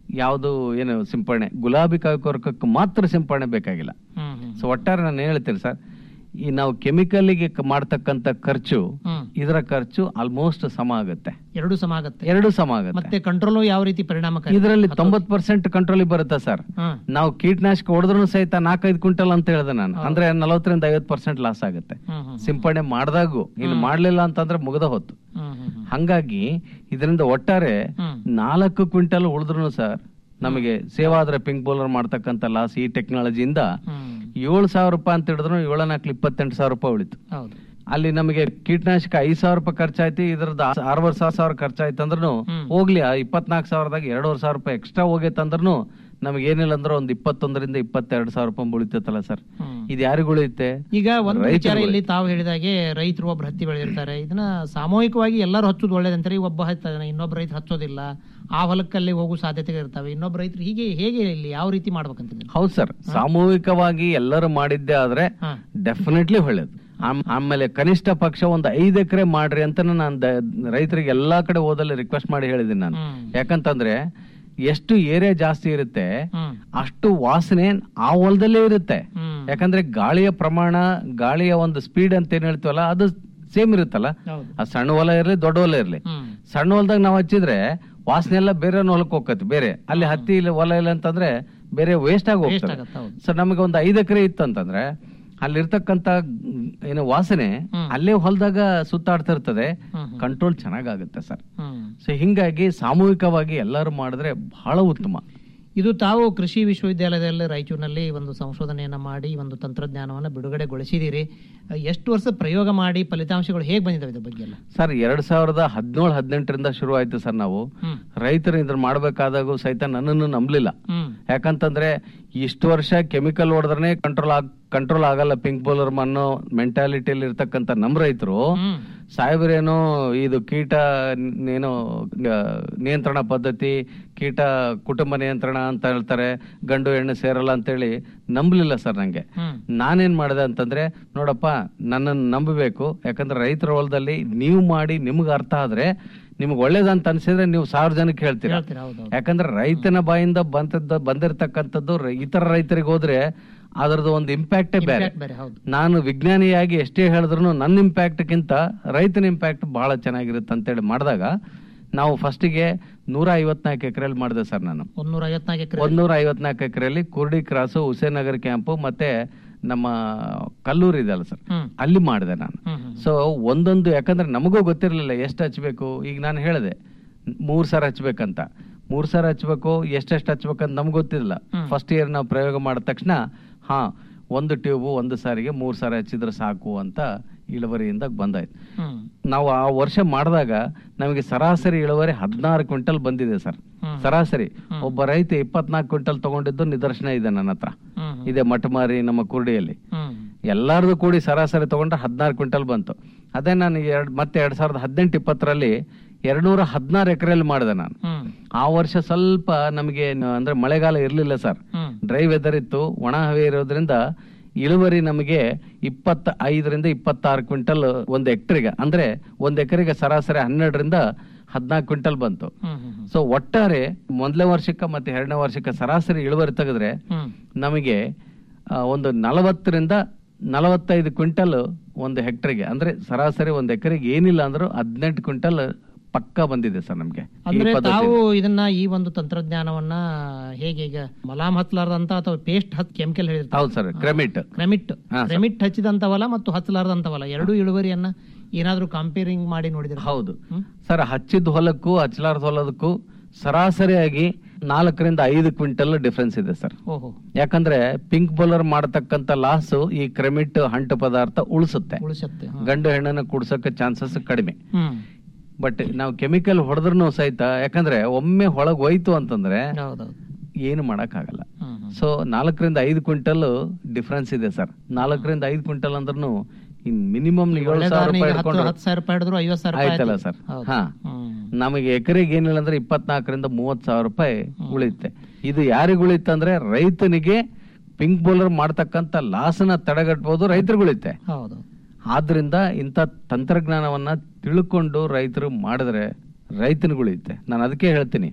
ಯಾವುದು ಏನು ಸಿಂಪರಣೆ ಗುಲಾಬಿ ಕಾಯಿ ಕೊರಕಕ್ಕೆ ಮಾತ್ರ ಸಿಂಪರಣೆ ಬೇಕಾಗಿಲ್ಲ ಸೊ ಒಟ್ಟಾರೆ ನಾನು ಹೇಳ್ತೀನಿ ಸರ್ ಈ ನಾವು ಕೆಮಿಕಲ್ಗೆ ಮಾಡ್ತಕ್ಕಂತ ಖರ್ಚು ಹ್ಮ್. ಇದರ ಖರ್ಚು ಆಲ್ಮೋಸ್ಟ್ ಸಮ ಆಗುತ್ತೆ ಎರಡು ಸಮ ಆಗತ್ತೆ ಎರಡು ಸಮ ಆಗುತ್ತೆ ಮತ್ತೆ ಕಂಟ್ರೋಲ್ ಯಾವ ರೀತಿ ಪರಿಣಾಮಕಾರಿ ಇದರಲ್ಲಿ ತೊಂಬತ್ ಪರ್ಸೆಂಟ್ ಕಂಟ್ರೋಲ್ ಬರುತ್ತೆ ಸರ್ ಹ್ಮ್. ನಾವು ಕೀಟನಾಶಕ ಹೊಡೆದ್ರು ಸಹಿತ ನಾಲ್ಕೈದು ಕ್ವಿಂಟಲ್ ಅಂತ ಹೇಳಿದೆ ನಾನು ಅಂದ್ರೆ ನಲವತ್ತರಿಂದ ಐವತ್ ಪರ್ಸೆಂಟ್ ಲಾಸ್ ಆಗುತ್ತೆ ಹ್ಮ್, ಹ್ಮ್. ಸಿಂಪಡಣೆ ಮಾಡಿದಾಗೂ ಇನ್ನು ಮಾಡ್ಲಿಲ್ಲ ಅಂತಂದ್ರೆ ಮುಗ್ದ ಹೊತ್ತು ಹ್ಮ್, ಹ್ಮ್, ಹ್ಮ್. ಹಂಗಾಗಿ ಇದರಿಂದ ಒಟ್ಟಾರೆ ಹ್ಮ್. ನಾಲ್ಕು ಕ್ವಿಂಟಲ್ ಉಳಿದ್ರು ಸರ್ ನಮಗೆ ಸೇವಾದ್ರೆ ಪಿಂಕ್ ಬೌಲರ್ ಮಾಡ್ತಕ್ಕಂತ ಲಾಸ್ ಈ ಟೆಕ್ನಾಲಜಿಯಿಂದ ಹ್ಮ್. ಏಳು ಸಾವಿರ ರೂಪಾಯಿ ಅಂತ ಹಿಡಿದ್ರು ಏಳ ನಾಲ್ಕು ಇಪ್ಪತ್ತೆಂಟು ಸಾವಿರ ರೂಪಾಯಿ ಉಳಿತು ಹೌದು ಅಲ್ಲಿ ನಮಗೆ ಕೀಟನಾಶಕ ಐದ್ ಸಾವಿರ ರೂಪಾಯಿ ಖರ್ಚಾಯ್ತು ಇದ್ರದ್ದು ಆರೂವರೆ ಸಾವಿರ ಸಾವಿರ ಖರ್ಚಾಯ್ತು ಅಂದ್ರೂ ಹೋಗ್ಲಿ ಆ ಇಪ್ಪತ್ನಾಲ್ಕು ಸಾವಿರದಾಗ ಎರಡೂವರೆ ಸಾವಿರ ರೂಪಾಯಿ ಎಕ್ಸ್ಟ್ರಾ ಹೋಗೈತೆ ಅಂದ್ರೂ ನಮ್ಗೆ ಏನಿಲ್ಲ ಅಂದ್ರೆ ಒಂದ್ ಇಪ್ಪತ್ತೊಂದರಿಂದ ಇಪ್ಪತ್ತೆರಡು ಸಾವಿರ ರೂಪಾಯಿ ಉಳಿತೈತಲ್ಲ ಸರ್ ಇದು ಯಾರಿಗೂ ಉಳಿಯುತ್ತೆ ಈಗ ಒಂದು ರೈತರಿಗೆ ವಿಚಾರ ಇಲ್ಲಿ ತಾವು ಹೇಳಿದಾಗೆ ರೈತರು ಒಬ್ರು ಹತ್ತಿ ಬೆಳೆದಿರ್ತಾರೆ ಇದನ್ನ ಸಾಮೂಹಿಕವಾಗಿ ಎಲ್ಲರೂ ಹಚ್ಚೋದು ಒಳ್ಳೇದಂತಾರೆ ಈಗ ಒಬ್ಬ ಹಚ್ತಾನೆ ಇನ್ನೊಬ್ಬ ರೈತ ಹಚ್ಚೋದಿಲ್ಲ ಆ ಹೊಲಕ್ಕಲ್ಲಿ ಹೋಗೋ ಸಾಧ್ಯತೆಗಳು ಇರ್ತವೆ ಇನ್ನೊಬ್ಬ ರೈತರು ಹೀಗೆ ಹೇಗೆ ಇಲ್ಲಿ ಯಾವ ರೀತಿ ಮಾಡ್ಬೇಕಂತ ಹೌದು ಸರ್ ಸಾಮೂಹಿಕವಾಗಿ ಎಲ್ಲರೂ ಮಾಡಿದ್ದೆ ಆದ್ರೆ ಹಾ. ಡೆಫಿನೆಟ್ಲಿ ಒಳ್ಳೇದು ಆಮ್- ಆಮೇಲೆ ಕನಿಷ್ಠ ಪಕ್ಷ ಒಂದು ಐದು ಎಕರೆ ಮಾಡ್ರಿ ಅಂತ ನಾನು ದ- ರೈತರಿಗೆ ಎಲ್ಲಾ ಕಡೆ ಹೋದಲ್ಲಿ ರಿಕ್ವೆಸ್ಟ್ ಮಾಡಿ ಹೇಳಿದ್ದೀನಿ ನಾನು ಯಾಕಂತಂದ್ರೆ ಎಷ್ಟು ಏರಿಯಾ ಜಾಸ್ತಿ ಇರುತ್ತೆ ಅಷ್ಟು ವಾಸನೆ ಆ ಹೊಲದಲ್ಲೇ ಇರುತ್ತೆ ಯಾಕಂದ್ರೆ ಗಾಳಿಯ ಪ್ರಮಾಣ ಗಾಳಿಯ ಒಂದು ಸ್ಪೀಡ್ ಅಂತ ಏನ್ ಹೇಳ್ತೀವಲ್ಲ ಅದು ಸೇಮ್ ಇರುತ್ತಲ್ಲ ಆ ಸಣ್ಣ ಹೊಲ ಇರ್ಲಿ ದೊಡ್ಡ ಹೊಲ ಇರ್ಲಿ ಸಣ್ಣ ಹೊಲದಾಗ ನಾವು ಹಚ್ಚಿದ್ರೆ ವಾಸನೆ ಎಲ್ಲ ಬೇರೆ ಹೊಲಕ್ಕೆ ಹೋಗತ್ತೆ ಬೇರೆ ಅಲ್ಲಿ ಹತ್ತಿ ಇಲ್ಲ ಹೊಲ ಇಲ್ಲ ಅಂತಂದ್ರೆ ಬೇರೆ ವೇಸ್ಟ್ ಆಗಿ ಹೋಗ್ತದೆ ಆಗತ್ತೆ, ಹೌದು. ಸೊ ನಮಗೆ ಒಂದು ಐದು ಎಕರೆ ಇತ್ತು ಅಂತಂದ್ರೆ ಅಲ್ಲಿರ್ತಕ್ಕಂತ ಮ್, ಏನು ವಾಸನೆ ಅಲ್ಲೇ ಹೊಲದಾಗ ಸುತ್ತಾಡ್ತಾ ಇರ್ತದೆ ಕಂಟ್ರೋಲ್ ಚೆನ್ನಾಗಾಗುತ್ತೆ ಸರ್ ಸೊ ಹಿಂಗಾಗಿ ಸಾಮೂಹಿಕವಾಗಿ ಎಲ್ಲರೂ ಮಾಡಿದ್ರೆ ಬಹಳ ಉತ್ತಮ ಇದು ತಾವು ಕೃಷಿ ವಿಶ್ವವಿದ್ಯಾಲಯದಲ್ಲಿ ರಾಯಚೂರಿನಲ್ಲಿ ಒಂದು ಸಂಶೋಧನೆಯನ್ನ ಮಾಡಿ ಒಂದು ತಂತ್ರಜ್ಞಾನವನ್ನು ಬಿಡುಗಡೆಗೊಳಿಸಿದಿರಿ ಎಷ್ಟು ವರ್ಷ ಪ್ರಯೋಗ ಮಾಡಿ ಫಲಿತಾಂಶಗಳು ಹೇಗೆ ಬಂದಿದ್ದಾವೆ ಇದ್ರ ಬಗ್ಗೆ ಎಲ್ಲ ಸರ್ ಎರಡ್ ಸಾವಿರದ ಹದಿನೇಳು ಹದಿನೆಂಟರಿಂದ ಶುರು ಆಯ್ತು ಸರ್ ನಾವು ಹ್ಮ್. ರೈತರು ಇದನ್ನ ಮಾಡ್ಬೇಕಾದಾಗೂ ಸಹಿತ ನನ್ನನ್ನು ನಂಬಲಿಲ್ಲ ಹ್ಮ್. ಯಾಕಂತಂದ್ರೆ ಇಷ್ಟು ವರ್ಷ ಕೆಮಿಕಲ್ ಹೊಡೆದ್ರೆ ಕಂಟ್ರೋಲ್ ಆಗ್ ಕಂಟ್ರೋಲ್ ಆಗಲ್ಲ ಪಿಂಕ್ ಬೌಲರ್ ಅನ್ನೋ ಮೆಂಟಾಲಿಟಿಯಲ್ಲಿ ಇರ್ತಕ್ಕಂಥ ನಮ್ ರೈತರು ಸಾಹೇಬ್ರೇನೋ ಇದು ಕೀಟ ನ್- ಏನೋ ಆ, ನಿಯಂತ್ರಣ ಪದ್ಧತಿ ಕೀಟ ಕುಟುಂಬ ನಿಯಂತ್ರಣ ಅಂತ ಹೇಳ್ತಾರೆ ಗಂಡು ಹೆಣ್ಣು ಸೇರಲ್ಲ ಅಂತೇಳಿ ನಂಬಲಿಲ್ಲ ಸರ್ ನಂಗೆ ನಾನೇನ್ ಮಾಡಿದೆ ಅಂತಂದ್ರೆ ನೋಡಪ್ಪ ನನ್ನನ್ನು ನಂಬಬೇಕು ಯಾಕಂದ್ರೆ ರೈತರ ಹೊಲದಲ್ಲಿ ನೀವು ಮಾಡಿ ನಿಮ್ಗೆ ಅರ್ಥ ಆದ್ರೆ ನಿಮ್ಗೆ ಒಳ್ಳೇದಂತ ಅನ್ಸಿದ್ರೆ ನೀವು ಸಾವಿರ ಜನಕ್ಕೆ ಹೇಳ್ತೀರಾ ಹೇಳ್ತೀರಾ, ಹೌದು, ಹೌದು. ಯಾಕಂದ್ರೆ ರೈತನ ಬಾಯಿಂದ ಬಂದದ್ದ ಬಂದಿರತಕ್ಕಂಥದ್ದು ರ- ಇತರ ರೈತರಿಗೆ ಹೋದ್ರೆ ಅದರದ್ದು ಒಂದು ಇಂಪ್ಯಾಕ್ಟೇ ಬೇರೆ Impact ಬೇರೆ, ಹೌದು. ನಾನು ವಿಜ್ಞಾನಿಯಾಗಿ ಎಷ್ಟೇ ಹೇಳಿದ್ರು ನನ್ನ ಇಂಪ್ಯಾಕ್ಟ್ಗಿಂತ ರೈತನ ಇಂಪ್ಯಾಕ್ಟ್ ಬಹಳ ಚೆನ್ನಾಗಿರುತ್ತೆ ಅಂತೇಳಿ ಮಾಡಿದಾಗ ನಾವು ಫಸ್ಟಿಗೆ ನೂರ ಐವತ್ನಾಲ್ಕು ಎಕರೆಯಲ್ಲಿ ಮಾಡಿದೆ ಸರ್ ನಾನು ಒಂದೂರ ಐವತ್ನಾಲ್ಕು ಎಕರೆ ಒಂದೂರ ಐವತ್ನಾಲ್ಕು ಎಕರೆಯಲ್ಲಿ ಕುರ್ಡಿ ಕ್ರಾಸು ಹುಸೇನ್ ನಗರ್ ಕ್ಯಾಂಪು ಮತ್ತೆ ನಮ್ಮ ಕಲ್ಲೂರು ಇದೆಯಲ್ಲ ಸರ್ ಹ್ಮ್. ಅಲ್ಲಿ ಮಾಡಿದೆ ನಾನು ಹ್ಮ್, ಹ್ಮ್. ಸೊ ಒಂದೊಂದು ಯಾಕಂದ್ರೆ ನಮಗೂ ಗೊತ್ತಿರಲಿಲ್ಲ ಎಷ್ಟು ಹಚ್ಬೇಕು ಈಗ ನಾನು ಹೇಳಿದೆ ಮೂರ್ ಸಾರ ಹಚ್ಬೇಕಂತ ಮೂರ್ ಸಾರ ಹಚ್ಬೇಕು ಎಷ್ಟೆಷ್ಟು ಹಚ್ಬೇಕಂತ ನಮ್ಗೆ ಗೊತ್ತಿಲ್ಲ ಫಸ್ಟ್ ಇಯರ್ ನಾವು ಪ್ರಯೋಗ ಮಾಡಿದ ತಕ್ಷಣ ಹಾ ಒಂದು ಟ್ಯೂಬು ಒಂದು ಸಾರಿಗೆ ಮೂರ್ ಸಾರಿ ಹಚ್ಚಿದ್ರೆ ಸಾಕು ಅಂತ ಇಳುವರಿಯಿಂದ ಬಂದಾಯ್ತು ಹ್ಮ್. ನಾವು ಆ ವರ್ಷ ಮಾಡಿದಾಗ ನಮಗೆ ಸರಾಸರಿ ಇಳುವರಿ ಹದಿನಾರು ಕ್ವಿಂಟಲ್ ಬಂದಿದೆ ಸರ್ ಸರಾಸರಿ ಒಬ್ಬ ರೈತ ಇಪ್ಪತ್ನಾಲ್ಕು ಕ್ವಿಂಟಲ್ ತಗೊಂಡಿದ್ದು ನಿದರ್ಶನ ಇದೆ ನನ್ನ ಹತ್ರ ಹ್ಮ್. ಇದೆ ಮಠಮಾರಿ ನಮ್ಮ ಕುರ್ಡಿಯಲ್ಲಿ ಹ್ಮ್. ಎಲ್ಲಾರ್ದು ಕೂಡಿ ಸರಾಸರಿ ತಗೊಂಡ್ರೆ ಹದಿನಾರು ಕ್ವಿಂಟಲ್ ಬಂತು ಅದೇ ನಾನು ಎರಡ್ ಮತ್ತೆ ಎರಡ್ ಸಾವಿರದ ಹದಿನೆಂಟು ಇಪ್ಪತ್ತರಲ್ಲಿ ಎರಡ್ನೂರ ಹದಿನಾರು ಎಕರೆಯಲ್ಲಿ ಮಾಡಿದೆ ನಾನು ಹ್ಮ್. ಆ ವರ್ಷ ಸ್ವಲ್ಪ ನಮಗೆ ನ- ಅಂದ್ರೆ ಮಳೆಗಾಲ ಇರ್ಲಿಲ್ಲ ಸರ್ ಹ್ಮ್. ಡ್ರೈ ವೆದರ್ ಇತ್ತು ಒಣ ಹವೆ ಇರೋದ್ರಿಂದ ಇಳುವರಿ ನಮಗೆ ಇಪ್ಪತ್ತ ಐದರಿಂದ ಇಪ್ಪತ್ತಾರು ಕ್ವಿಂಟಲ್ ಒಂದು ಎಕ್ಟರ್ಗೆ ಅಂದ್ರೆ ಒಂದ್ ಎಕರೆಗೆ ಸರಾಸರಿ ಹನ್ನೆರಡರಿಂದ ಹದಿನಾಲ್ಕು ಕ್ವಿಂಟಲ್ ಬಂತು ಹ್ಮ್, ಹ್ಮ್, ಹ್ಮ್. ಸೊ ಒಟ್ಟಾರೆ ಮೊದಲನೇ ವರ್ಷಕ್ಕೆ ಮತ್ತೆ ಎರಡನೇ ವರ್ಷಕ್ಕೆ ಸರಾಸರಿ ಇಳುವರಿ ತೆಗೆದ್ರೆ ಹ್ಮ್. ನಮಗೆ ಆ, ಒಂದು ನಲವತ್ತರಿಂದ ನಲವತ್ತೈದು ಕ್ವಿಂಟಲ್ ಒಂದು ಹೆಕ್ಟರ್ಗೆ ಅಂದ್ರೆ ಸರಾಸರಿ ಒಂದು ಎಕರೆಗೆ ಏನಿಲ್ಲ ಅಂದ್ರೂ ಹದಿನೆಂಟು ಕ್ವಿಂಟಲ್ ಪಕ್ಕ ಬಂದಿದೆ ಸರ್ ನಮ್ಗೆ ಈ ಅಂದ್ರೆ ಪದ್ಧತಿ. ತಾವು ಇದನ್ನ ಈ ಒಂದು ತಂತ್ರಜ್ಞಾನವನ್ನ ಹೇಗೆ ಈಗ ಮಲಾಮ್ ಹಚ್ಚಲಾರ್ದಂತ ಅಥವಾ ಪೇಸ್ಟ್ ಹತ್ ಕೆಮಿಕಲ್ ಹೇಳಿರ್ತಾರೆ ಹೌದು ಸರ್ ಕ್ರೆಮಿಟ್ ಕ್ರೆಮಿಟ್ ಹಾ, ಸರ್. ಕ್ರೆಮಿಟ್ ಹಚ್ಚಿದಂತವಲ್ಲ ಮತ್ತು ಹಚ್ಚಲಾರ್ದಂತವಲ್ಲ ಎರಡು ಇಳುವರಿಯನ್ನ ಏನಾದ್ರೂ ಕಂಪೇರಿಂಗ್ ಮಾಡಿ ನೋಡಿದ್ರೆ ಹೌದು ಸರ್ ಹಚ್ಚಿದ ಹೊಲಕ್ಕೂ ಹಚ್ಚಲಾರ್ದ ಹೊಲದಕ್ಕೂ ಸರಾಸರಿಯಾಗಿ ನಾಲ್ಕರಿಂದ ಐದು ಕ್ವಿಂಟಲ್ ಡಿಫ್ರೆನ್ಸ್ ಇದೆ ಸರ್ ಓಹೋ ಯಾಕಂದ್ರೆ ಪಿಂಕ್ ಬೌಲರ್ ಮಾಡತಕ್ಕಂತ ಲಾಸ್ ಈ ಕ್ರೆಮಿಟ್ ಅಂಟು ಪದಾರ್ಥ ಉಳಿಸುತ್ತೆ ಉಳಿಸುತ್ತೆ ಹ್ಮ್. ಗಂಡು ಹೆಣ್ಣನ್ನ ಕುಡ್ಸಕ್ಕೆ ಚಾನ್ಸಸ್ ಕಡಿಮೆ ಹ್ಮ್ ಬಟ್ ನಾವು ಕೆಮಿಕಲ್ ಹೊಡೆದ್ರು ಸಹಿತ ಯಾಕಂದ್ರೆ ಒಮ್ಮೆ ಒಳಗ್ ಹೋಯ್ತು ಅಂತಂದ್ರೆ ಹೌದೌದು ಏನು ಮಾಡಕ್ ಆಗಲ್ಲ ಹ್ಮ್, ಹ್ಮ್. ಸೊ ನಾಲ್ಕರಿಂದ ಐದು ಕ್ವಿಂಟಲ್ ಡಿಫ್ರೆನ್ಸ್ ಇದೆ ಸರ್ ನಾಲ್ಕರಿಂದ ಐದು ಕ್ವಿಂಟಲ್ ಅಂದ್ರೂ ಮಿನಿಮಮ್ ಏಳು ಒಳ್ಳೆ ಸಾವಿರ ದಾರಿನಿಗೆ ರೂಪಾಯಿ ಹತ್ತು ಹಿಡ್ಕೊಂಡ್ರೆ ಹತ್ತು ಸಾವಿರ ರೂಪಾಯಿ ಹಿಡಿದ್ರು ಐವತ್ತು ಸಾವಿರ ರೂಪಾಯಿ ಆಯ್ತಲ್ಲ ಆಯ್ತು. ಸರ್ ಹೌದು. ಹಾ ಹ್ಮ್. ನಮಗೆ ಎಕರೆಗೆ ಏನಿಲ್ಲ ಅಂದ್ರೆ ಇಪ್ಪತ್ನಾಲ್ಕರಿಂದ ಮೂವತ್ ಸಾವಿರ ರೂಪಾಯಿ ಉಳಿಯುತ್ತೆ ಇದು ಯಾರಿಗ ಉಳಿತಂದ್ರೆ ರೈತನಿಗೆ ಪಿಂಕ್ ಬೌಲರ್ ಮಾಡ್ತಕ್ಕಂತ ಲಾಸನ ತಡೆಗಟ್ಟಬಹುದು ರೈತರಿಗೆ ಉಳಿತೆ ಹೌದು ಆದ್ರಿಂದ ಇಂಥ ತಂತ್ರಜ್ಞಾನವನ್ನ ತಿಳ್ಕೊಂಡು ರೈತರು ಮಾಡಿದ್ರೆ ರೈತನಿಗೆ ಉಳಿಯುತ್ತೆ ನಾನು ಅದಕ್ಕೆ ಹೇಳ್ತೀನಿ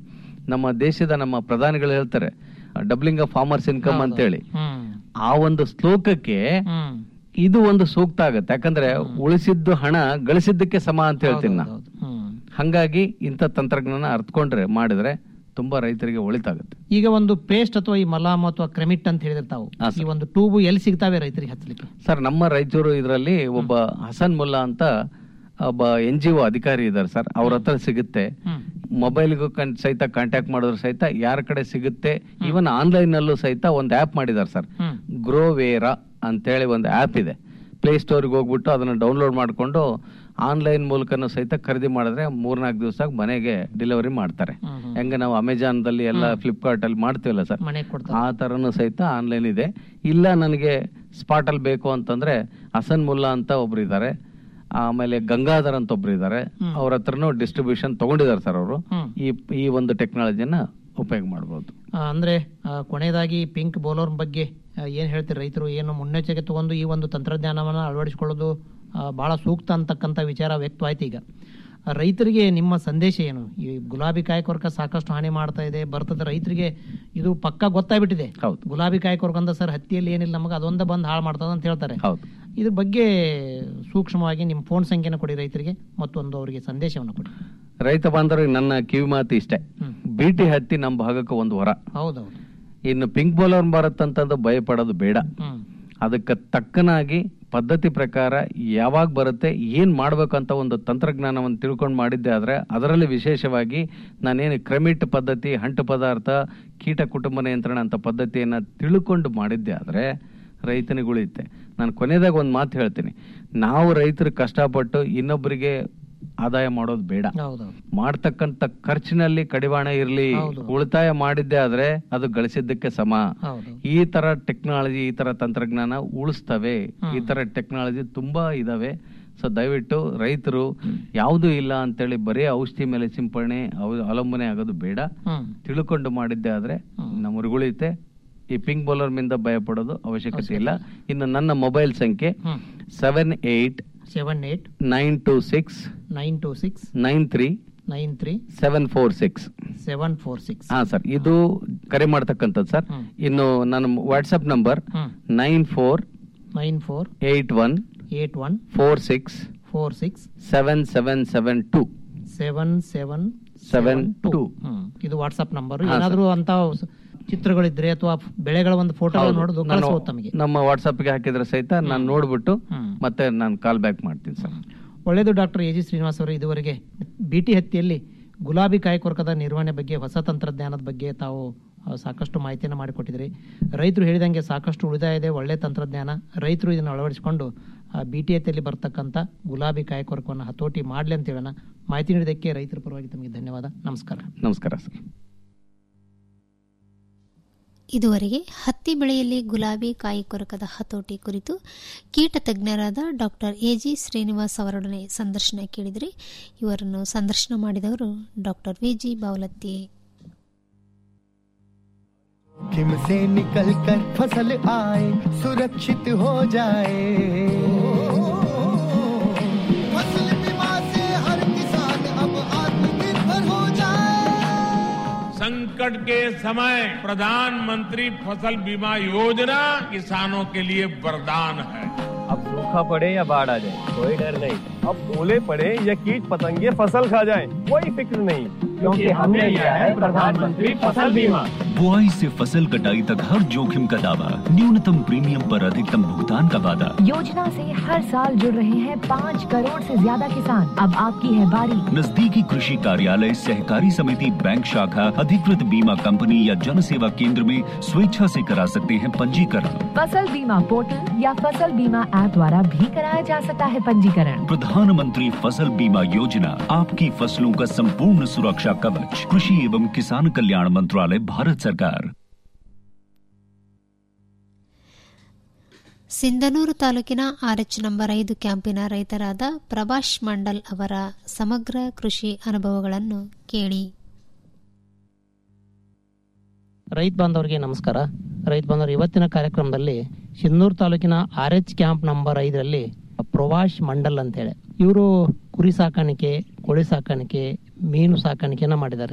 ನಮ್ಮ ದೇಶದ ನಮ್ಮ ಪ್ರಧಾನಿಗಳು ಹೇಳ್ತಾರೆ ಡಬ್ಲಿಂಗ್ ಆಫ್ ಫಾರ್ಮರ್ಸ್ ಇನ್ಕಮ್ ಅಂತೇಳಿ ಆ ಒಂದು ಶ್ಲೋಕಕ್ಕೆ ಇದು ಒಂದು ಸೂಕ್ತ ಆಗತ್ತೆ ಯಾಕಂದ್ರೆ ಉಳಿಸಿದ್ದು ಹಣ ಗಳಿಸಿದ್ದಕ್ಕೆ ಸಮ ಅಂತ ಹೇಳ್ತೀನಿ ನಾ ಹಂಗಾಗಿ ಇಂಥ ತಂತ್ರಜ್ಞಾನ ಅರ್ಥಕೊಂಡ್ರೆ ಮಾಡಿದ್ರೆ ತುಂಬಾ ರೈತರಿಗೆ ಒಳಿತಾಗುತ್ತೆ ಈಗ ಒಂದು ಪೇಸ್ಟ್ ಅಥವಾ ಈ ಮಲಾಮ್ ಅಥವಾ ಕ್ರೆಮಿಟ್ ಅಂತ ಹೇಳಿದ್ರೆ ತಾವು ಹಾ, ಈ ಒಂದು ಟ್ಯೂಬ್ ಎಲ್ಲಿ ಸಿಗ್ತಾವೆ ರೈತರಿಗೆ ಹಚ್ಚಲಿಕ್ಕೆ ಸರ್ ನಮ್ಮ ರಾಯಚೂರು ಇದರಲ್ಲಿ ಒಬ್ಬ ಹಸನ್ ಮುಲ್ಲಾ ಅಂತ ಒಬ್ಬ ಎನ್ ಜಿ ಒ ಅಧಿಕಾರಿ ಇದ್ದಾರೆ ಸರ್ ಅವ್ರ ಹತ್ರ ಸಿಗುತ್ತೆ ಮೊಬೈಲ್ಗೂ ಕನ್ ಸಹಿತ ಕಾಂಟ್ಯಾಕ್ಟ್ ಮಾಡಿದ್ರು ಸಹಿತ ಯಾರ ಕಡೆ ಸಿಗುತ್ತೆ ಇವನ್ ಆನ್ಲೈನ್ ನಲ್ಲೂ ಸಹಿತ ಒಂದು ಆಪ್ ಮಾಡಿದ್ದಾರೆ ಸರ್ ಗ್ರೋವೇರಾ ಅಂತೇಳಿ ಒಂದು ಆಪ್ ಇದೆ ಪ್ಲೇ ಸ್ಟೋರ್ಗೆ ಹೋಗ್ಬಿಟ್ಟು ಅದನ್ನ ಡೌನ್ಲೋಡ್ ಮಾಡಿಕೊಂಡು ಆನ್ಲೈನ್ ಮೂಲಕನೂ ಸಹಿತ ಖರೀದಿ ಮಾಡಿದ್ರೆ ಮೂರ್ನಾಲ್ಕು ದಿವಸ ಮನೆಗೆ ಡೆಲಿವರಿ ಮಾಡ್ತಾರೆ ಹೆಂಗೆ ನಾವು ಅಮೆಜಾನ್ ದಲ್ಲಿ ಎಲ್ಲ ಫ್ಲಿಪ್ಕಾರ್ಟ್ ಅಲ್ಲಿ ಮಾಡ್ತೀವಲ್ಲ ಸರ್ ಮನೆಗೆ ಕೊಡ್ತಾರೆ ಆ ತರನು ಸಹಿತ ಆನ್ಲೈನ್ ಇದೆ ಇಲ್ಲ ನನಗೆ ಸ್ಪಾಟ್ ಅಲ್ಲಿ ಬೇಕು ಅಂತಂದ್ರೆ ಹಸನ್ ಮುಲ್ಲಾ ಅಂತ ಒಬ್ರು ಇದ್ದಾರೆ ಆಮೇಲೆ ಗಂಗಾಧರ್ ಅಂತ ಒಬ್ರು ಇದ್ದಾರೆ ಅವ್ರ ಹತ್ರನೂ ಡಿಸ್ಟ್ರಿಬ್ಯೂಷನ್ ತಗೊಂಡಿದ್ದಾರೆ ಸರ್ ಅವರು ಈ ಈ ಒಂದು ಟೆಕ್ನಾಲಜಿನ ಉಪಯೋಗ ಮಾಡಬಹುದು ಆ, ಅಂದ್ರೆ ಆ, ಕೊನೆಯದಾಗಿ ಪಿಂಕ್ ಬೋಲರ್ ಬಗ್ಗೆ ಆ, ಏನ್ ಹೇಳ್ತೀರಿ ರೈತರು ಏನು ಮುನ್ನೆಚ್ಚರಿಕೆ ತಗೊಂಡು ಈ ಒಂದು ತಂತ್ರಜ್ಞಾನವನ್ನ ಅಳವಡಿಸಿಕೊಳ್ಳೋದು ಆ, ಬಹಳ ಸೂಕ್ತ ಅಂತಕ್ಕಂಥ ವಿಚಾರ ವ್ಯಕ್ತವಾಯ್ತು ಈಗ ಆ, ರೈತರಿಗೆ ನಿಮ್ಮ ಸಂದೇಶ ಏನು ಈ ಗುಲಾಬಿ ಕಾಯಕೊರಕ ಸಾಕಷ್ಟು ಹಾನಿ ಮಾಡ್ತಾ ಇದೆ ಬರ್ತದೆ ರೈತರಿಗೆ ಇದು ಪಕ್ಕ ಗೊತ್ತಾಗ್ಬಿಟ್ಟಿದೆ ಹೌದು ಗುಲಾಬಿ ಕಾಯಕೊರಕ ಅಂತ ಸರ್ ಹತ್ತಿಯಲ್ಲಿ ಏನಿಲ್ಲ ನಮಗೆ ಅದೊಂದ ಬಂದು ಹಾಳು ಮಾಡ್ತದ ಅಂತ ಹೇಳ್ತಾರೆ ಹೌದು ಇದ್ರ ಬಗ್ಗೆ ಸೂಕ್ಷ್ಮವಾಗಿ ನಿಮ್ಮ ಫೋನ್ ಸಂಖ್ಯೆನ ಕೊಡಿ ರೈತರಿಗೆ ಮತ್ತೊಂದು ಅವರಿಗೆ ಸಂದೇಶವನ್ನು ಕೊಡಿ ರೈತ ಬಾಂಧವರಿಗೆ ನನ್ನ ಕಿವಿ ಮಾತು ಇಷ್ಟೇ ಬಿಟಿ ಹತ್ತಿ ನಮ್ಮ ಭಾಗಕ್ಕೆ ಒಂದು ವರ ಹೌದೌದು ಇನ್ನು ಪಿಂಕ್ ಬೌಲರ್ ಬರುತ್ತಂತಂದು ಭಯ ಪಡೋದು ಬೇಡ ಹ್ಮ್ ಅದಕ್ಕೆ ತಕ್ಕನಾಗಿ ಪದ್ಧತಿ ಪ್ರಕಾರ ಯಾವಾಗ ಬರುತ್ತೆ ಏನ್ ಮಾಡ್ಬೇಕಂತ ಒಂದು ತಂತ್ರಜ್ಞಾನವನ್ನು ತಿಳ್ಕೊಂಡು ಮಾಡಿದ್ದೆ ಆದ್ರೆ ಅದರಲ್ಲಿ ವಿಶೇಷವಾಗಿ ನಾನೇನು ಕ್ರಮಿಟ್ ಪದ್ಧತಿ ಹಂಟು ಪದಾರ್ಥ ಕೀಟ ಕುಟುಂಬ ನಿಯಂತ್ರಣ ಅಂತ ಪದ್ಧತಿಯನ್ನ ತಿಳ್ಕೊಂಡು ಮಾಡಿದ್ದೆ ಆದ್ರೆ ರೈತನಿಗೆ ಉಳಿಯುತ್ತೆ ನಾನು ಕೊನೆಯದಾಗ ಒಂದು ಮಾತು ಹೇಳ್ತೀನಿ ನಾವು ರೈತರು ಕಷ್ಟಪಟ್ಟು ಇನ್ನೊಬ್ಬರಿಗೆ ಆದಾಯ ಮಾಡೋದು ಬೇಡ ಹೌದೌದು ಮಾಡ್ತಕ್ಕಂತ ಖರ್ಚಿನಲ್ಲಿ ಕಡಿವಾಣ ಇರ್ಲಿ ಹೌದು. ಉಳಿತಾಯ ಮಾಡಿದ್ದೆ ಆದ್ರೆ ಅದು ಗಳಿಸಿದ್ದಕ್ಕೆ ಸಮ ಹೌದು ಈ ತರ ಟೆಕ್ನಾಲಜಿ ಈ ತರ ತಂತ್ರಜ್ಞಾನ ಉಳಿಸ್ತವೆ ಈ ತರ ಟೆಕ್ನಾಲಜಿ ತುಂಬಾ ಇದಾವೆ ಸೊ ದಯವಿಟ್ಟು ರೈತರು ಯಾವುದು ಇಲ್ಲ ಅಂತೇಳಿ ಬರೀ ಔಷಧಿ ಮೇಲೆ ಸಿಂಪರಣೆ ಅವ- ಅವಲಂಬನೆ ಆಗೋದು ಬೇಡ ಹ್ಮ್ ತಿಳ್ಕೊಂಡು ಮಾಡಿದ್ದೆ ಆದ್ರೆ ನಮ್ಮ ಉರುಗುಳಿತೆ ಈ ಪಿಂಕ್ ಬೌಲರ್ ಮಿಂದ ಭಯ ಪಡೋದು ಅವಶ್ಯಕತೆ ಇಲ್ಲ ಇನ್ನು ನನ್ನ ಮೊಬೈಲ್ ಸಂಖ್ಯೆ hmm seven eight seven eight nine two six nine two six nine three nine three seven four six seven four six ಹಾ ಸರ್ ಇದು ಕರೆ ಮಾಡ್ತಕ್ಕಂಥದ್ದು ಸರ್ ಹ್ಮ್. ಇನ್ನು ನನ್ನ WhatsApp number hmm nine four nine four eight one eight one four six four six seven seven seven two seven seven seven two hmm ಇದು WhatsApp number ಹಾ, ಏನಾದ್ರೂ ಅಂತ ಚಿತ್ರಗಳಿದ್ರೆ ಅಥವಾ ಬೆಳೆಗಳ ಒಂದು ಫೋಟೋ ನೋಡೋದು ಕಳಿಸ್ಬೋದು ತಮಗೆ ನಮ್ಮ ವಾಟ್ಸ್ಆಪ್ ಗೆ ಹಾಕಿದ್ರೆ ಸಹಿತ ನಾನು ನೋಡ್ಬಿಟ್ಟು ಹ್ಮ್. ಮತ್ತೆ ನಾನು ಕಾಲ್ ಬ್ಯಾಕ್ ಮಾಡ್ತೀನಿ ಸರ್ ಒಳ್ಳೆಯದು ಡಾಕ್ಟರ್ ಎ ಜಿ ಶ್ರೀನಿವಾಸ್ ಅವರು ಇದುವರೆಗೆ ಬಿಟಿ ಹತ್ತಿಯಲ್ಲಿ ಗುಲಾಬಿ ಕಾಯಕೊರಕದ ನಿರ್ವಹಣೆ ಬಗ್ಗೆ ಹೊಸ ತಂತ್ರಜ್ಞಾನದ ಬಗ್ಗೆ ತಾವು ಆ, ಸಾಕಷ್ಟು ಮಾಹಿತಿಯನ್ನು ಮಾಡಿಕೊಟ್ಟಿದ್ರಿ ರೈತರು ಹೇಳಿದಂಗೆ ಸಾಕಷ್ಟು ಉಳಿತಾಯ ಇದೆ ಒಳ್ಳೆ ತಂತ್ರಜ್ಞಾನ ರೈತರು ಇದನ್ನು ಅಳವಡಿಸಿಕೊಂಡು ಬಿ ಟಿ ಹತ್ತಿಯಲ್ಲಿ ಬರ್ತಕ್ಕಂಥ ಗುಲಾಬಿ ಕಾಯಕೊರಕವನ್ನು ಹತೋಟಿ ಮಾಡಲಿ ಅಂತ ಹೇಳೋಣ ಮಾಹಿತಿ ನೀಡಿದ್ದಕ್ಕೆ ರೈತರ ಪರವಾಗಿ ತಮಗೆ ಧನ್ಯವಾದ ನಮಸ್ಕಾರ ನಮಸ್ಕಾರ ಸರ್ ಇದುವರೆಗೆ ಹತ್ತಿ ಬೆಳೆಯಲ್ಲಿ ಗುಲಾಬಿ ಕಾಯಿ ಕೊರಕದ ಹತೋಟಿ ಕುರಿತು ಕೀಟ ತಜ್ಞರಾದ ಡಾಕ್ಟರ್ ಎಜಿ ಶ್ರೀನಿವಾಸ್ ಅವರೊಡನೆ ಸಂದರ್ಶನ ಕೇಳಿದರೆ ಇವರನ್ನು ಸಂದರ್ಶನ ಮಾಡಿದವರು ಡಾಕ್ಟರ್ ವಿಜಿ ಬಾವಲತ್ತಿ जोखिम से निकल कर फसल आए सुरक्षित हो जाए फसल बीमा से हर किसान अब आत्मनिर्भर हो जाए संकट के समय प्रधानमंत्री फसल बीमा योजना किसानों के लिए वरदान है अब सूखा पड़े या बाढ़ आ जाए कोई डर नहीं अब ओले पड़े या कीट पतंगे फसल खा जाए कोई फिक्र नहीं क्योंकि हमने लिया है प्रधानमंत्री फसल बीमा बुआई से फसल कटाई तक हर जोखिम का दावा न्यूनतम प्रीमियम पर अधिकतम भुगतान का वादा योजना से हर साल जुड़ रहे हैं पाँच करोड़ से ज्यादा किसान अब आपकी है बारी नजदीकी कृषि कार्यालय सहकारी समिति बैंक शाखा अधिकृत बीमा कंपनी या जन सेवा केंद्र में स्वेच्छा से करा सकते हैं पंजीकरण फसल बीमा पोर्टल या फसल बीमा ऐप द्वारा भी कराया जा सकता है पंजीकरण प्रधानमंत्री फसल बीमा योजना आपकी फसलों का संपूर्ण सुरक्षा कवच कृषि एवं किसान कल्याण मंत्रालय भारत सरकार ಸಿಂಧನೂರು ತಾಲೂಕಿನ ಆರ್ಎಚ್ ನಂಬರ್ ಐದು ಕ್ಯಾಂಪಿನ ರೈತರಾದ ಪ್ರಭಾಷ್ ಮಂಡಲ್ ಅವರ ಸಮಗ್ರ ಕೃಷಿ ಅನುಭವಗಳನ್ನು ಕೇಳಿ ರೈತ ಬಾಂಧವರಿಗೆ ನಮಸ್ಕಾರ ರೈತ ಬಾಂಧವರು ಇವತ್ತಿನ ಕಾರ್ಯಕ್ರಮದಲ್ಲಿ ಸಿನ್ನೂರು ತಾಲೂಕಿನ ಆರ್ ಎಚ್ ಕ್ಯಾಂಪ್ ನಂಬರ್ ಐದರಲ್ಲಿ ಪ್ರವಾಶ್ ಮಂಡಲ್ ಅಂತೇಳಿ ಇವರು ಕುರಿ ಸಾಕಾಣಿಕೆ ಕೋಳಿ ಸಾಕಾಣಿಕೆ ಮೀನು ಸಾಕಾಣಿಕೆಯನ್ನ ಮಾಡಿದ್ದಾರೆ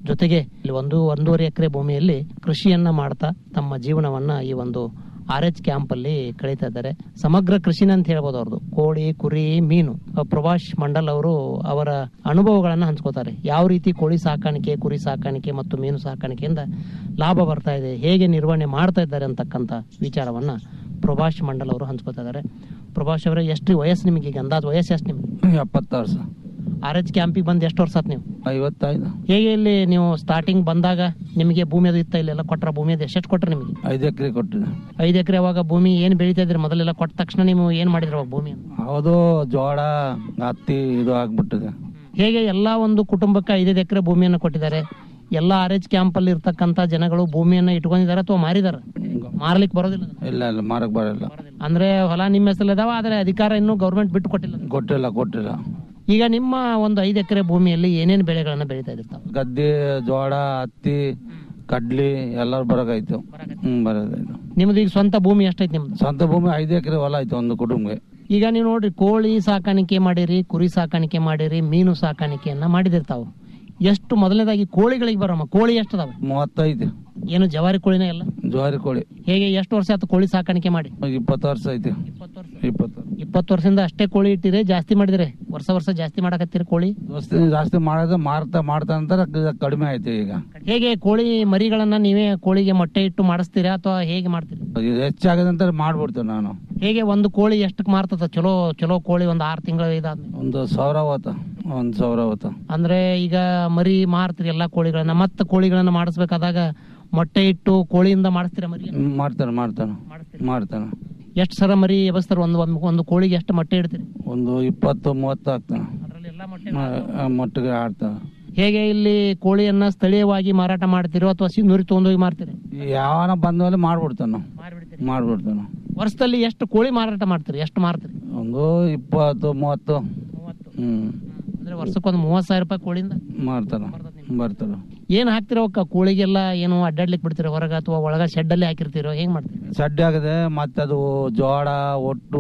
ಜೊತೆಗೆ ಇಲ್ಲಿ ಒಂದು ಒಂದೂವರೆ ಎಕರೆ ಭೂಮಿಯಲ್ಲಿ ಕೃಷಿಯನ್ನ ಮಾಡ್ತಾ ತಮ್ಮ ಜೀವನವನ್ನ ಈ ಒಂದು ಆರ್ ಎಚ್ ಕ್ಯಾಂಪ್ ಅಲ್ಲಿ ಕಳೀತಾ ಇದ್ದಾರೆ ಸಮಗ್ರ ಕೃಷಿನ ಅಂತ ಹೇಳ್ಬೋದು ಅವ್ರದ್ದು ಕೋಳಿ ಕುರಿ ಮೀನು ಅಹ್ ಪ್ರಭಾಷ್ ಮಂಡಲ್ ಅವರು ಅವರ ಅನುಭವಗಳನ್ನ ಹಂಚ್ಕೋತಾರೆ ಯಾವ ರೀತಿ ಕೋಳಿ ಸಾಕಾಣಿಕೆ ಕುರಿ ಸಾಕಾಣಿಕೆ ಮತ್ತು ಮೀನು ಸಾಕಾಣಿಕೆಯಿಂದ ಲಾಭ ಬರ್ತಾ ಇದೆ ಹೇಗೆ ನಿರ್ವಹಣೆ ಮಾಡ್ತಾ ಇದ್ದಾರೆ ಅಂತಕ್ಕಂಥ ವಿಚಾರವನ್ನ ಪ್ರಭಾಷ್ ಮಂಡಲ್ ಅವರು ಹಂಚ್ಕೋತಾ ಇದ್ದಾರೆ ಪ್ರಭಾಷ್ ಅವರೇ ಎಷ್ಟು ವಯಸ್ಸು ನಿಮಗೆ ಈಗ ಅಂದಾಜು ವಯಸ್ಸು ಎಷ್ಟು ನಿಮಗೆ ಎಪ್ಪತ್ತು ವರ್ಷ ಆರ್ ಎಚ್ ಕ್ಯಾಂಪಿಗೆ ಬಂದು ಎಷ್ಟು ವರ್ಷ ಆತ್ ನೀವು ಐವತ್ತೈದು ಹೇಗೆ ಇಲ್ಲಿ ನೀವು ಸ್ಟಾರ್ಟಿಂಗ್ ಬಂದಾಗ ನಿಮಗೆ ಭೂಮಿ ಅದು ಇತ್ತ ಇಲ್ಲೆಲ್ಲ ಕೊಟ್ರ ಭೂಮಿ ಅದು ಎಷ್ಟೆಷ್ಟು ಕೊಟ್ರ ನಿಮಗೆ ಐದು ಎಕರೆ ಕೊಟ್ಟಿದೆ ಐದು ಎಕರೆ ಅವಾಗ ಭೂಮಿ ಏನು ಬೆಳೀತಾ ಇದ್ರಿ ಮೊದಲೆಲ್ಲ ಕೊಟ್ಟ ತಕ್ಷಣ ನೀವು ಏನು ಮಾಡಿದ್ರಿ ಅವಾಗ ಭೂಮಿ ಹೌದು ಜೋಳ ಹತ್ತಿ ಇದು ಆಗ್ಬಿಟ್ಟಿದೆ ಹೇಗೆ ಎಲ್ಲಾ ಒಂದು ಕುಟುಂಬಕ್ಕೆ ಐದೈದು ಎಕರೆ ಭೂಮಿಯನ್ನು ಕೊಟ್ಟಿದ್ದಾರೆ ಎಲ್ಲ ಆರ್ ಎಚ್ ಕ್ಯಾಂಪ್ ಅಲ್ಲಿ ಇರ್ತಕ್ಕಂತ ಜನಗಳು ಭೂಮಿಯನ್ನ ಇಟ್ಕೊಂಡಿದ್ದಾರೆ ಅಥವಾ ಮಾರಿದಾರ ಮಾರ್ಲಿಕ್ಕೆ ಬರೋದಿಲ್ಲ ಇಲ್ಲ ಇಲ್ಲ ಮಾರಕ್ ಬರಲ್ಲ ಅಂದ್ರೆ ಹೊಲ ನಿಮ್ಮ ಹೆಸರಲ್ಲಿ ಇದಾವ ಆದ್ರೆ ಅಧಿಕಾರ ಇನ್ನೂ ಗೌರ್ಮೆಂಟ್ ಬಿಟ್ಟು ಕೊಟ್ಟಿಲ್ಲ ಕೊಟ್ಟಿಲ್ಲ ಕೊಟ್ಟಿಲ್ಲ ಈಗ ನಿಮ್ಮ ಒಂದು ಐದು ಎಕರೆ ಭೂಮಿಯಲ್ಲಿ ಏನೇನು ಬೆಳೆಗಳನ್ನ ಬೆಳೀತಾ ಇರ್ತಾವ ಗದ್ದೆ ಜೋಳ ಹತ್ತಿ ಕಡ್ಲಿ ಎಲ್ಲರೂ ಬರಕಾಯ್ತು ಹ್ಮ್ ಬರೋದಾಯ್ತು ನಿಮ್ದು ಈಗ ಸ್ವಂತ ಭೂಮಿ ಎಷ್ಟೈತಿ ನಿಮ್ದು ಸ್ವಂತ ಭೂಮಿ ಐದು ಎಕರೆ ಹೊಲ ಆಯ್ತು ಒಂದು ಕುಟುಂಬಕ್ಕೆ ಈಗ ನೀವು ನೋಡ್ರಿ ಕೋಳಿ ಸಾಕಾಣಿಕೆ ಮಾಡಿರಿ ಕುರಿ ಸಾಕಾಣಿಕೆ ಮಾಡಿರಿ ಮೀನು ಸಾಕಾಣಿಕೆಯನ್ನ ಮಾಡಿದಿರ್ತಾವ ಎಷ್ಟು ಮೊದಲನೇದಾಗಿ ಕೋಳಿಗಳಿಗೆ ಬರಮ್ಮ ಕೋಳಿ ಎಷ್ಟು ಅದಾವ ಮೂವತ್ತೈದು ಏನು ಜವಾರಿ ಕೋಳಿನೇ ಎಲ್ಲ ಜವಾರಿ ಕೋಳಿ ಹೇಗೆ ಎಷ್ಟು ವರ್ಷ ಆಯ್ತು ಕೋಳಿ ಸಾಕಾಣಿಕೆ ಮಾಡಿ ಇಪ್ಪತ್ತು ವರ್ಷ ಐತಿ ಇಪ್ಪತ್ತು ಇಪ್ಪತ್ತು ವರ್ಷದಿಂದ ಅಷ್ಟೇ ಕೋಳಿ ಇಟ್ಟಿರಿ ಜಾಸ್ತಿ ಮಾಡಿದ್ರೆ ವರ್ಷ ವರ್ಷ ಜಾಸ್ತಿ ಮಾಡಕತ್ತೀರಿ ಕೋಳಿ ಜಾಸ್ತಿ ಜಾಸ್ತಿ ಮಾಡೋದು ಮಾರ್ತಾ ಮಾಡ್ತಾ ಅಂತಾರೆ ಕಡಿಮೆ ಆಯ್ತು ಈಗ ಹೇಗೆ ಕೋಳಿ ಮರಿಗಳನ್ನ ನೀವೇ ಕೋಳಿಗೆ ಮೊಟ್ಟೆ ಇಟ್ಟು ಮಾಡಿಸ್ತೀರಾ ಅಥವಾ ಹೇಗೆ ಮಾಡ್ತೀರಿ ಇದು ಹೆಚ್ಚಾಗದಂತ ಮಾಡ್ಬಿಡ್ತೇನೆ ನಾನು ಹೇಗೆ ಒಂದು ಕೋಳಿ ಎಷ್ಟಕ್ಕೆ ಮಾರ್ತದ ಚಲೋ ಚಲೋ ಕೋಳಿ ಒಂದು ಆರು ತಿಂಗಳು ಇದಾದ್ಮೇಲೆ ಒಂದು ಸಾವಿರ ಹೋತ ಒಂದು ಸಾವಿರ ಹೋತ ಅಂದ್ರೆ ಈಗ ಮರಿ ಮಾರ್ತೀರಿ ಎಲ್ಲಾ ಕೋಳಿಗಳನ್ನ ಮತ್ತೆ ಕೋಳಿಗಳನ್ನ ಮಾಡಿಸ್ಬೇಕಾದಾಗ ಮೊಟ್ಟೆ ಇಟ್ಟು ಕೋಳಿಯಿಂದ ಮಾಡಿಸ್ತೀರಾ ಮರಿ ಹ್ಮ್, ಮಾಡ್ತಾನೆ ಮಾಡ್ತಾನೆ ಮಾಡ್ತಾನೆ ಎಷ್ಟು ಸರ ಮರಿ ಎಬಸ್ತಾರ ಒಂದು ಒಂದು- ಒಂದು ಕೋಳಿಗೆ ಎಷ್ಟು ಮೊಟ್ಟೆ ಇಡ್ತೀರಿ ಒಂದು ಇಪ್ಪತ್ತು ಮೂವತ್ತು ಆಗ್ತಾನೆ ಮೊಟ್ಟೆಗೆ ಆಡ್ತಾನೆ ಹೇಗೆ ಇಲ್ಲಿ ಕೋಳಿಯನ್ನ ಸ್ಥಳೀಯವಾಗಿ ಮಾರಾಟ ಮಾಡ್ತೀರೋ ಅಥವಾ ಸಿಂಧೂರಿ ತಗೊಂಡೋಗಿ ಮಾರ್ತೀರಿ ಯಾವನ ಬಂದ್ಮೇಲೆ ಮಾಡ್ಬಿಡ್ತಾನೆ ಮಾಡ್ಬಿಡ್ತಾನೆ ವರ್ಷದಲ್ಲಿ ಎಷ್ಟು ಕೋಳಿ ಮಾರಾಟ ಮಾಡ್ತೀರಿ ಎಷ್ಟು ಮಾರ್ತೀರಿ ಒಂದು ಇಪ್ಪತ್ತು ಮೂವತ್ತು ಹ್ಮ್ ಅಂದ್ರೆ ವರ್ಷಕ್ಕೊಂದು ಮೂವತ್ ಸಾವಿರ ರೂಪಾಯಿ ಕೋಳಿಯಿಂದ ಮಾಡ್ತಾನೆ ಬರ್ತಾನೆ ಏನ್ ಹಾಕ್ತಿರೋ ಅವಕ್ಕ ಕೋಳಿಗೆಲ್ಲ ಏನು ಅಡ್ಡಾಡ್ಲಿಕ್ಕೆ ಬಿಡ್ತೀರೋ ಹೊರಗ ಅಥವಾ ಒಳಗ ಶೆಡ್ ಅಲ್ಲಿ ಹಾಕಿರ್ತೀರೋ ಹೆಂಗ್ ಮಾಡ್ತೀರಿ ಸಡ್ಡೆ ಆಗದೆ ಮತ್ತೆ ಅದು ಜೋಳ ಒಟ್ಟು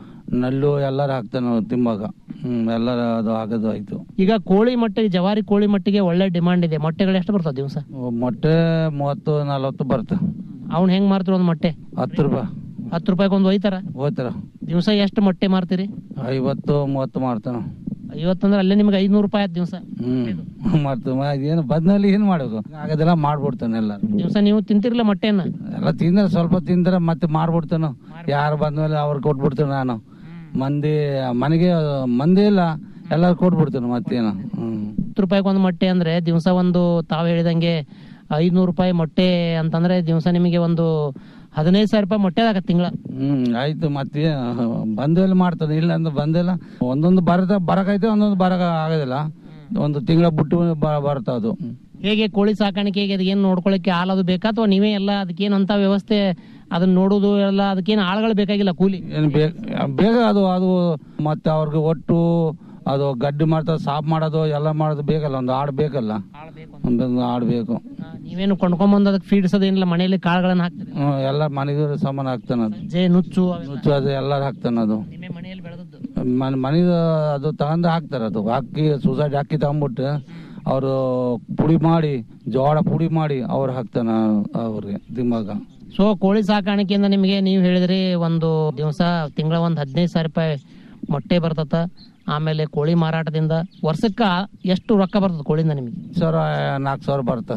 ನಲ್ಲು ಎಲ್ಲಾರು ಹಾಕ್ತಾನೆ ತಿಂಬಾಗ ಹ್ಮ್ ಎಲ್ಲಾರ ಅದು ಆಗೋದು ಆಯ್ತು ಈಗ ಕೋಳಿ ಮಟ್ಟಿಗೆ ಜವಾರಿ ಕೋಳಿ ಮಟ್ಟಿಗೆ ಒಳ್ಳೆ ಡಿಮಾಂಡ್ ಇದೆ ಮೊಟ್ಟೆಗಳು ಎಷ್ಟು ಬರ್ತಾವ ದಿವಸ ಮೊಟ್ಟೆ ಮೂವತ್ತು ನಲವತ್ತು ಬರುತ್ತೆ ಅವ್ನ್ ಹೆಂಗ್ ಮಾರ್ತೀರಿ ಒಂದ್ ಮೊಟ್ಟೆ ಹತ್ತು ರೂಪಾಯಿ ಹತ್ತು ರೂಪಾಯಿಗೆ ಒಂದು ಒಯ್ತಾರ ಹೋಯ್ತಾರ ದಿವಸ ಎಷ್ಟು ಮೊಟ್ಟೆ ಮಾರ್ತೀರಿ ಐವತ್ತು ಮೂವತ್ತು ಮಾಡ್ತಾನ ಐವತ್ತಂದ್ರೆ ಅಲ್ಲೇ ನಿಮ್ಗೆ ಐದ್ನೂರು ರೂಪಾಯಿ ಆಯ್ತು ದಿವಸ ಹ್ಮ್ ಮಾಡ್ತಾವ ಏನು ಬದ್ನಲ್ಲಿ ಏನ್ ಮಾಡೋದು ಆಗೋದೆಲ್ಲ ಮಾಡ್ಬಿಡ್ತಾನೆ ಎಲ್ಲ ದಿವಸ ನೀವು ತಿಂತಿರ್ಲ ಮೊಟ್ಟೆಯನ್ನ ಎಲ್ಲ ತಿಂದ್ರೆ ಸ್ವಲ್ಪ ತಿಂದ್ರೆ ಮತ್ತೆ ಮಾರ್ಬಿಡ್ತಾನು ಯಾರು ಬಂದ್ಮೇಲೆ ಅವ್ರು ಕೊಟ್ಬಿಡ್ತಾನೆ ನಾನು ಮಂದಿ ಮನೆಗೆ ಮಂದಿ ಇಲ್ಲ ಎಲ್ಲಾರು ಕೊಟ್ಬಿಡ್ತಾನೆ ಮತ್ತೇನು ಹ್ಮ್ ಹತ್ತು ರೂಪಾಯಿಗೆ ಒಂದು ಮೊಟ್ಟೆ ಅಂದ್ರೆ ದಿವಸ ಒಂದು ತಾವು ಹೇಳಿದಂಗೆ ಐದ್ನೂರು ರೂಪಾಯಿ ಮೊಟ್ಟೆ ಅಂತಂದ್ರೆ ದಿವಸ ನಿಮಗೆ ಒಂದು ಹದಿನೈದು ಸಾವಿರ ರೂಪಾಯಿ ಮೊಟ್ಟೆ ಆಗತ್ತೆ ತಿಂಗಳ ಹ್ಮ್ ಆಯ್ತು ಮತ್ತೆ ಬಂದಲ್ಲಿ ಮಾಡ್ತಾನೆ ಇಲ್ಲ ಅಂದ್ರೆ ಬಂದಿಲ್ಲ ಒಂದೊಂದು ಬರದ ಬರಕೈತೆ ಒಂದೊಂದು ಬರಕ ಆಗೋದಿಲ್ಲ ಒಂದು ತಿಂಗಳ ಬಿಟ್ಟು ಬ- ಬರ್ತಾವ ಅದು ಹೇಗೆ ಕೋಳಿ ಸಾಕಾಣಿಕೆಗೆ ಅದಕ್ಕೇನು ನೋಡ್ಕೊಳ್ಳಿಕ್ಕೆ ಹಾಲದು ಬೇಕಾ ಅಥವಾ ನೀವೇ ಎಲ್ಲ ಅದಕ್ಕೇನು ಅಂತ ವ್ಯವಸ್ಥೆ ಅದನ್ನ ನೋಡುದು ಎಲ್ಲ ಅದಕ್ಕೇನು ಆಳುಗಳು ಬೇಕಾಗಿಲ್ಲ ಕೂಲಿ ಏನು ಬೇಗ ಬೇಗ ಅದು ಅದು ಮತ್ತೆ ಅವ್ರಿಗೆ ಒಟ್ಟು ಅದು ಗಡ್ಡಿ ಮಾಡ್ತಾರೆ ಸಾಫ್ ಮಾಡೋದು ಎಲ್ಲ ಮಾಡೋದು ಬೇಕಲ್ಲ ಒಂದು ಆಡ್ ಬೇಕಲ್ಲ ಒಂದೊಂದು ಆಡ್ ಬೇಕು ನೀವೇನು ಕೊಂಡ್ಕೊಂಬಂದು ಅದಕ್ಕೆ ಫೀಡ್ಸೋದೇನಿಲ್ಲ ಮನೆಯಲ್ಲಿ ಕಾಳುಗಳನ್ನ ಹಾಕ್ತೀರಿ ಹ್ಮ್, ಎಲ್ಲ ಮನೆಗೆ ಸಾಮಾನು ಹಾಕ್ತಾನ ಅದು ಜೇ ನುಚ್ಚು ಅವೆಲ್ಲ. ನುಚ್ಚು ಅದು ಎಲ್ಲಾರು ಹಾಕ್ತಾನ ಅದು ನಿಮ್ಮೇ ಮನೆಯಲ್ಲಿ ಬೆಳೆದದ್ದು ಮನೆ ಮನೆದು ಅದು ತಗೊಂಡು ಹಾಕ್ತಾರ ಅದು ಹಾಕಿ ಸೂಸೈಡ್ ಹಾಕಿ ತಗೊಂಡ್ಬಿಟ್ಟು ಅವರು ಪುಡಿ ಮಾಡಿ ಜೋಳ ಪುಡಿ ಮಾಡಿ ಅವ್ರು ಹಾಕ್ತಾನ ಅವ್ರಿಗೆ ದಿಮಾಗ ಸೊ ಕೋಳಿ ಸಾಕಾಣಿಕೆಯಿಂದ ನಿಮಗೆ ನೀವು ಹೇಳಿದ್ರಿ ಒಂದು ದಿವಸ ತಿಂಗಳ ಒಂದು ಹದಿನೈದು ಸಾವಿರ ರೂಪಾಯಿ ಮೊಟ್ಟೆ ಬರ್ತತ ಆಮೇಲೆ ಕೋಳಿ ಮಾರಾಟದಿಂದ ವರ್ಷಕ್ಕ ಎಷ್ಟು ರೊಕ್ಕ ಬರ್ತದ ಕೋಳಿಯಿಂದ ನಿಮಗೆ ಸಾವಿರ ನಾಲ್ಕು ಸಾವಿರ ಬರ್ತಾ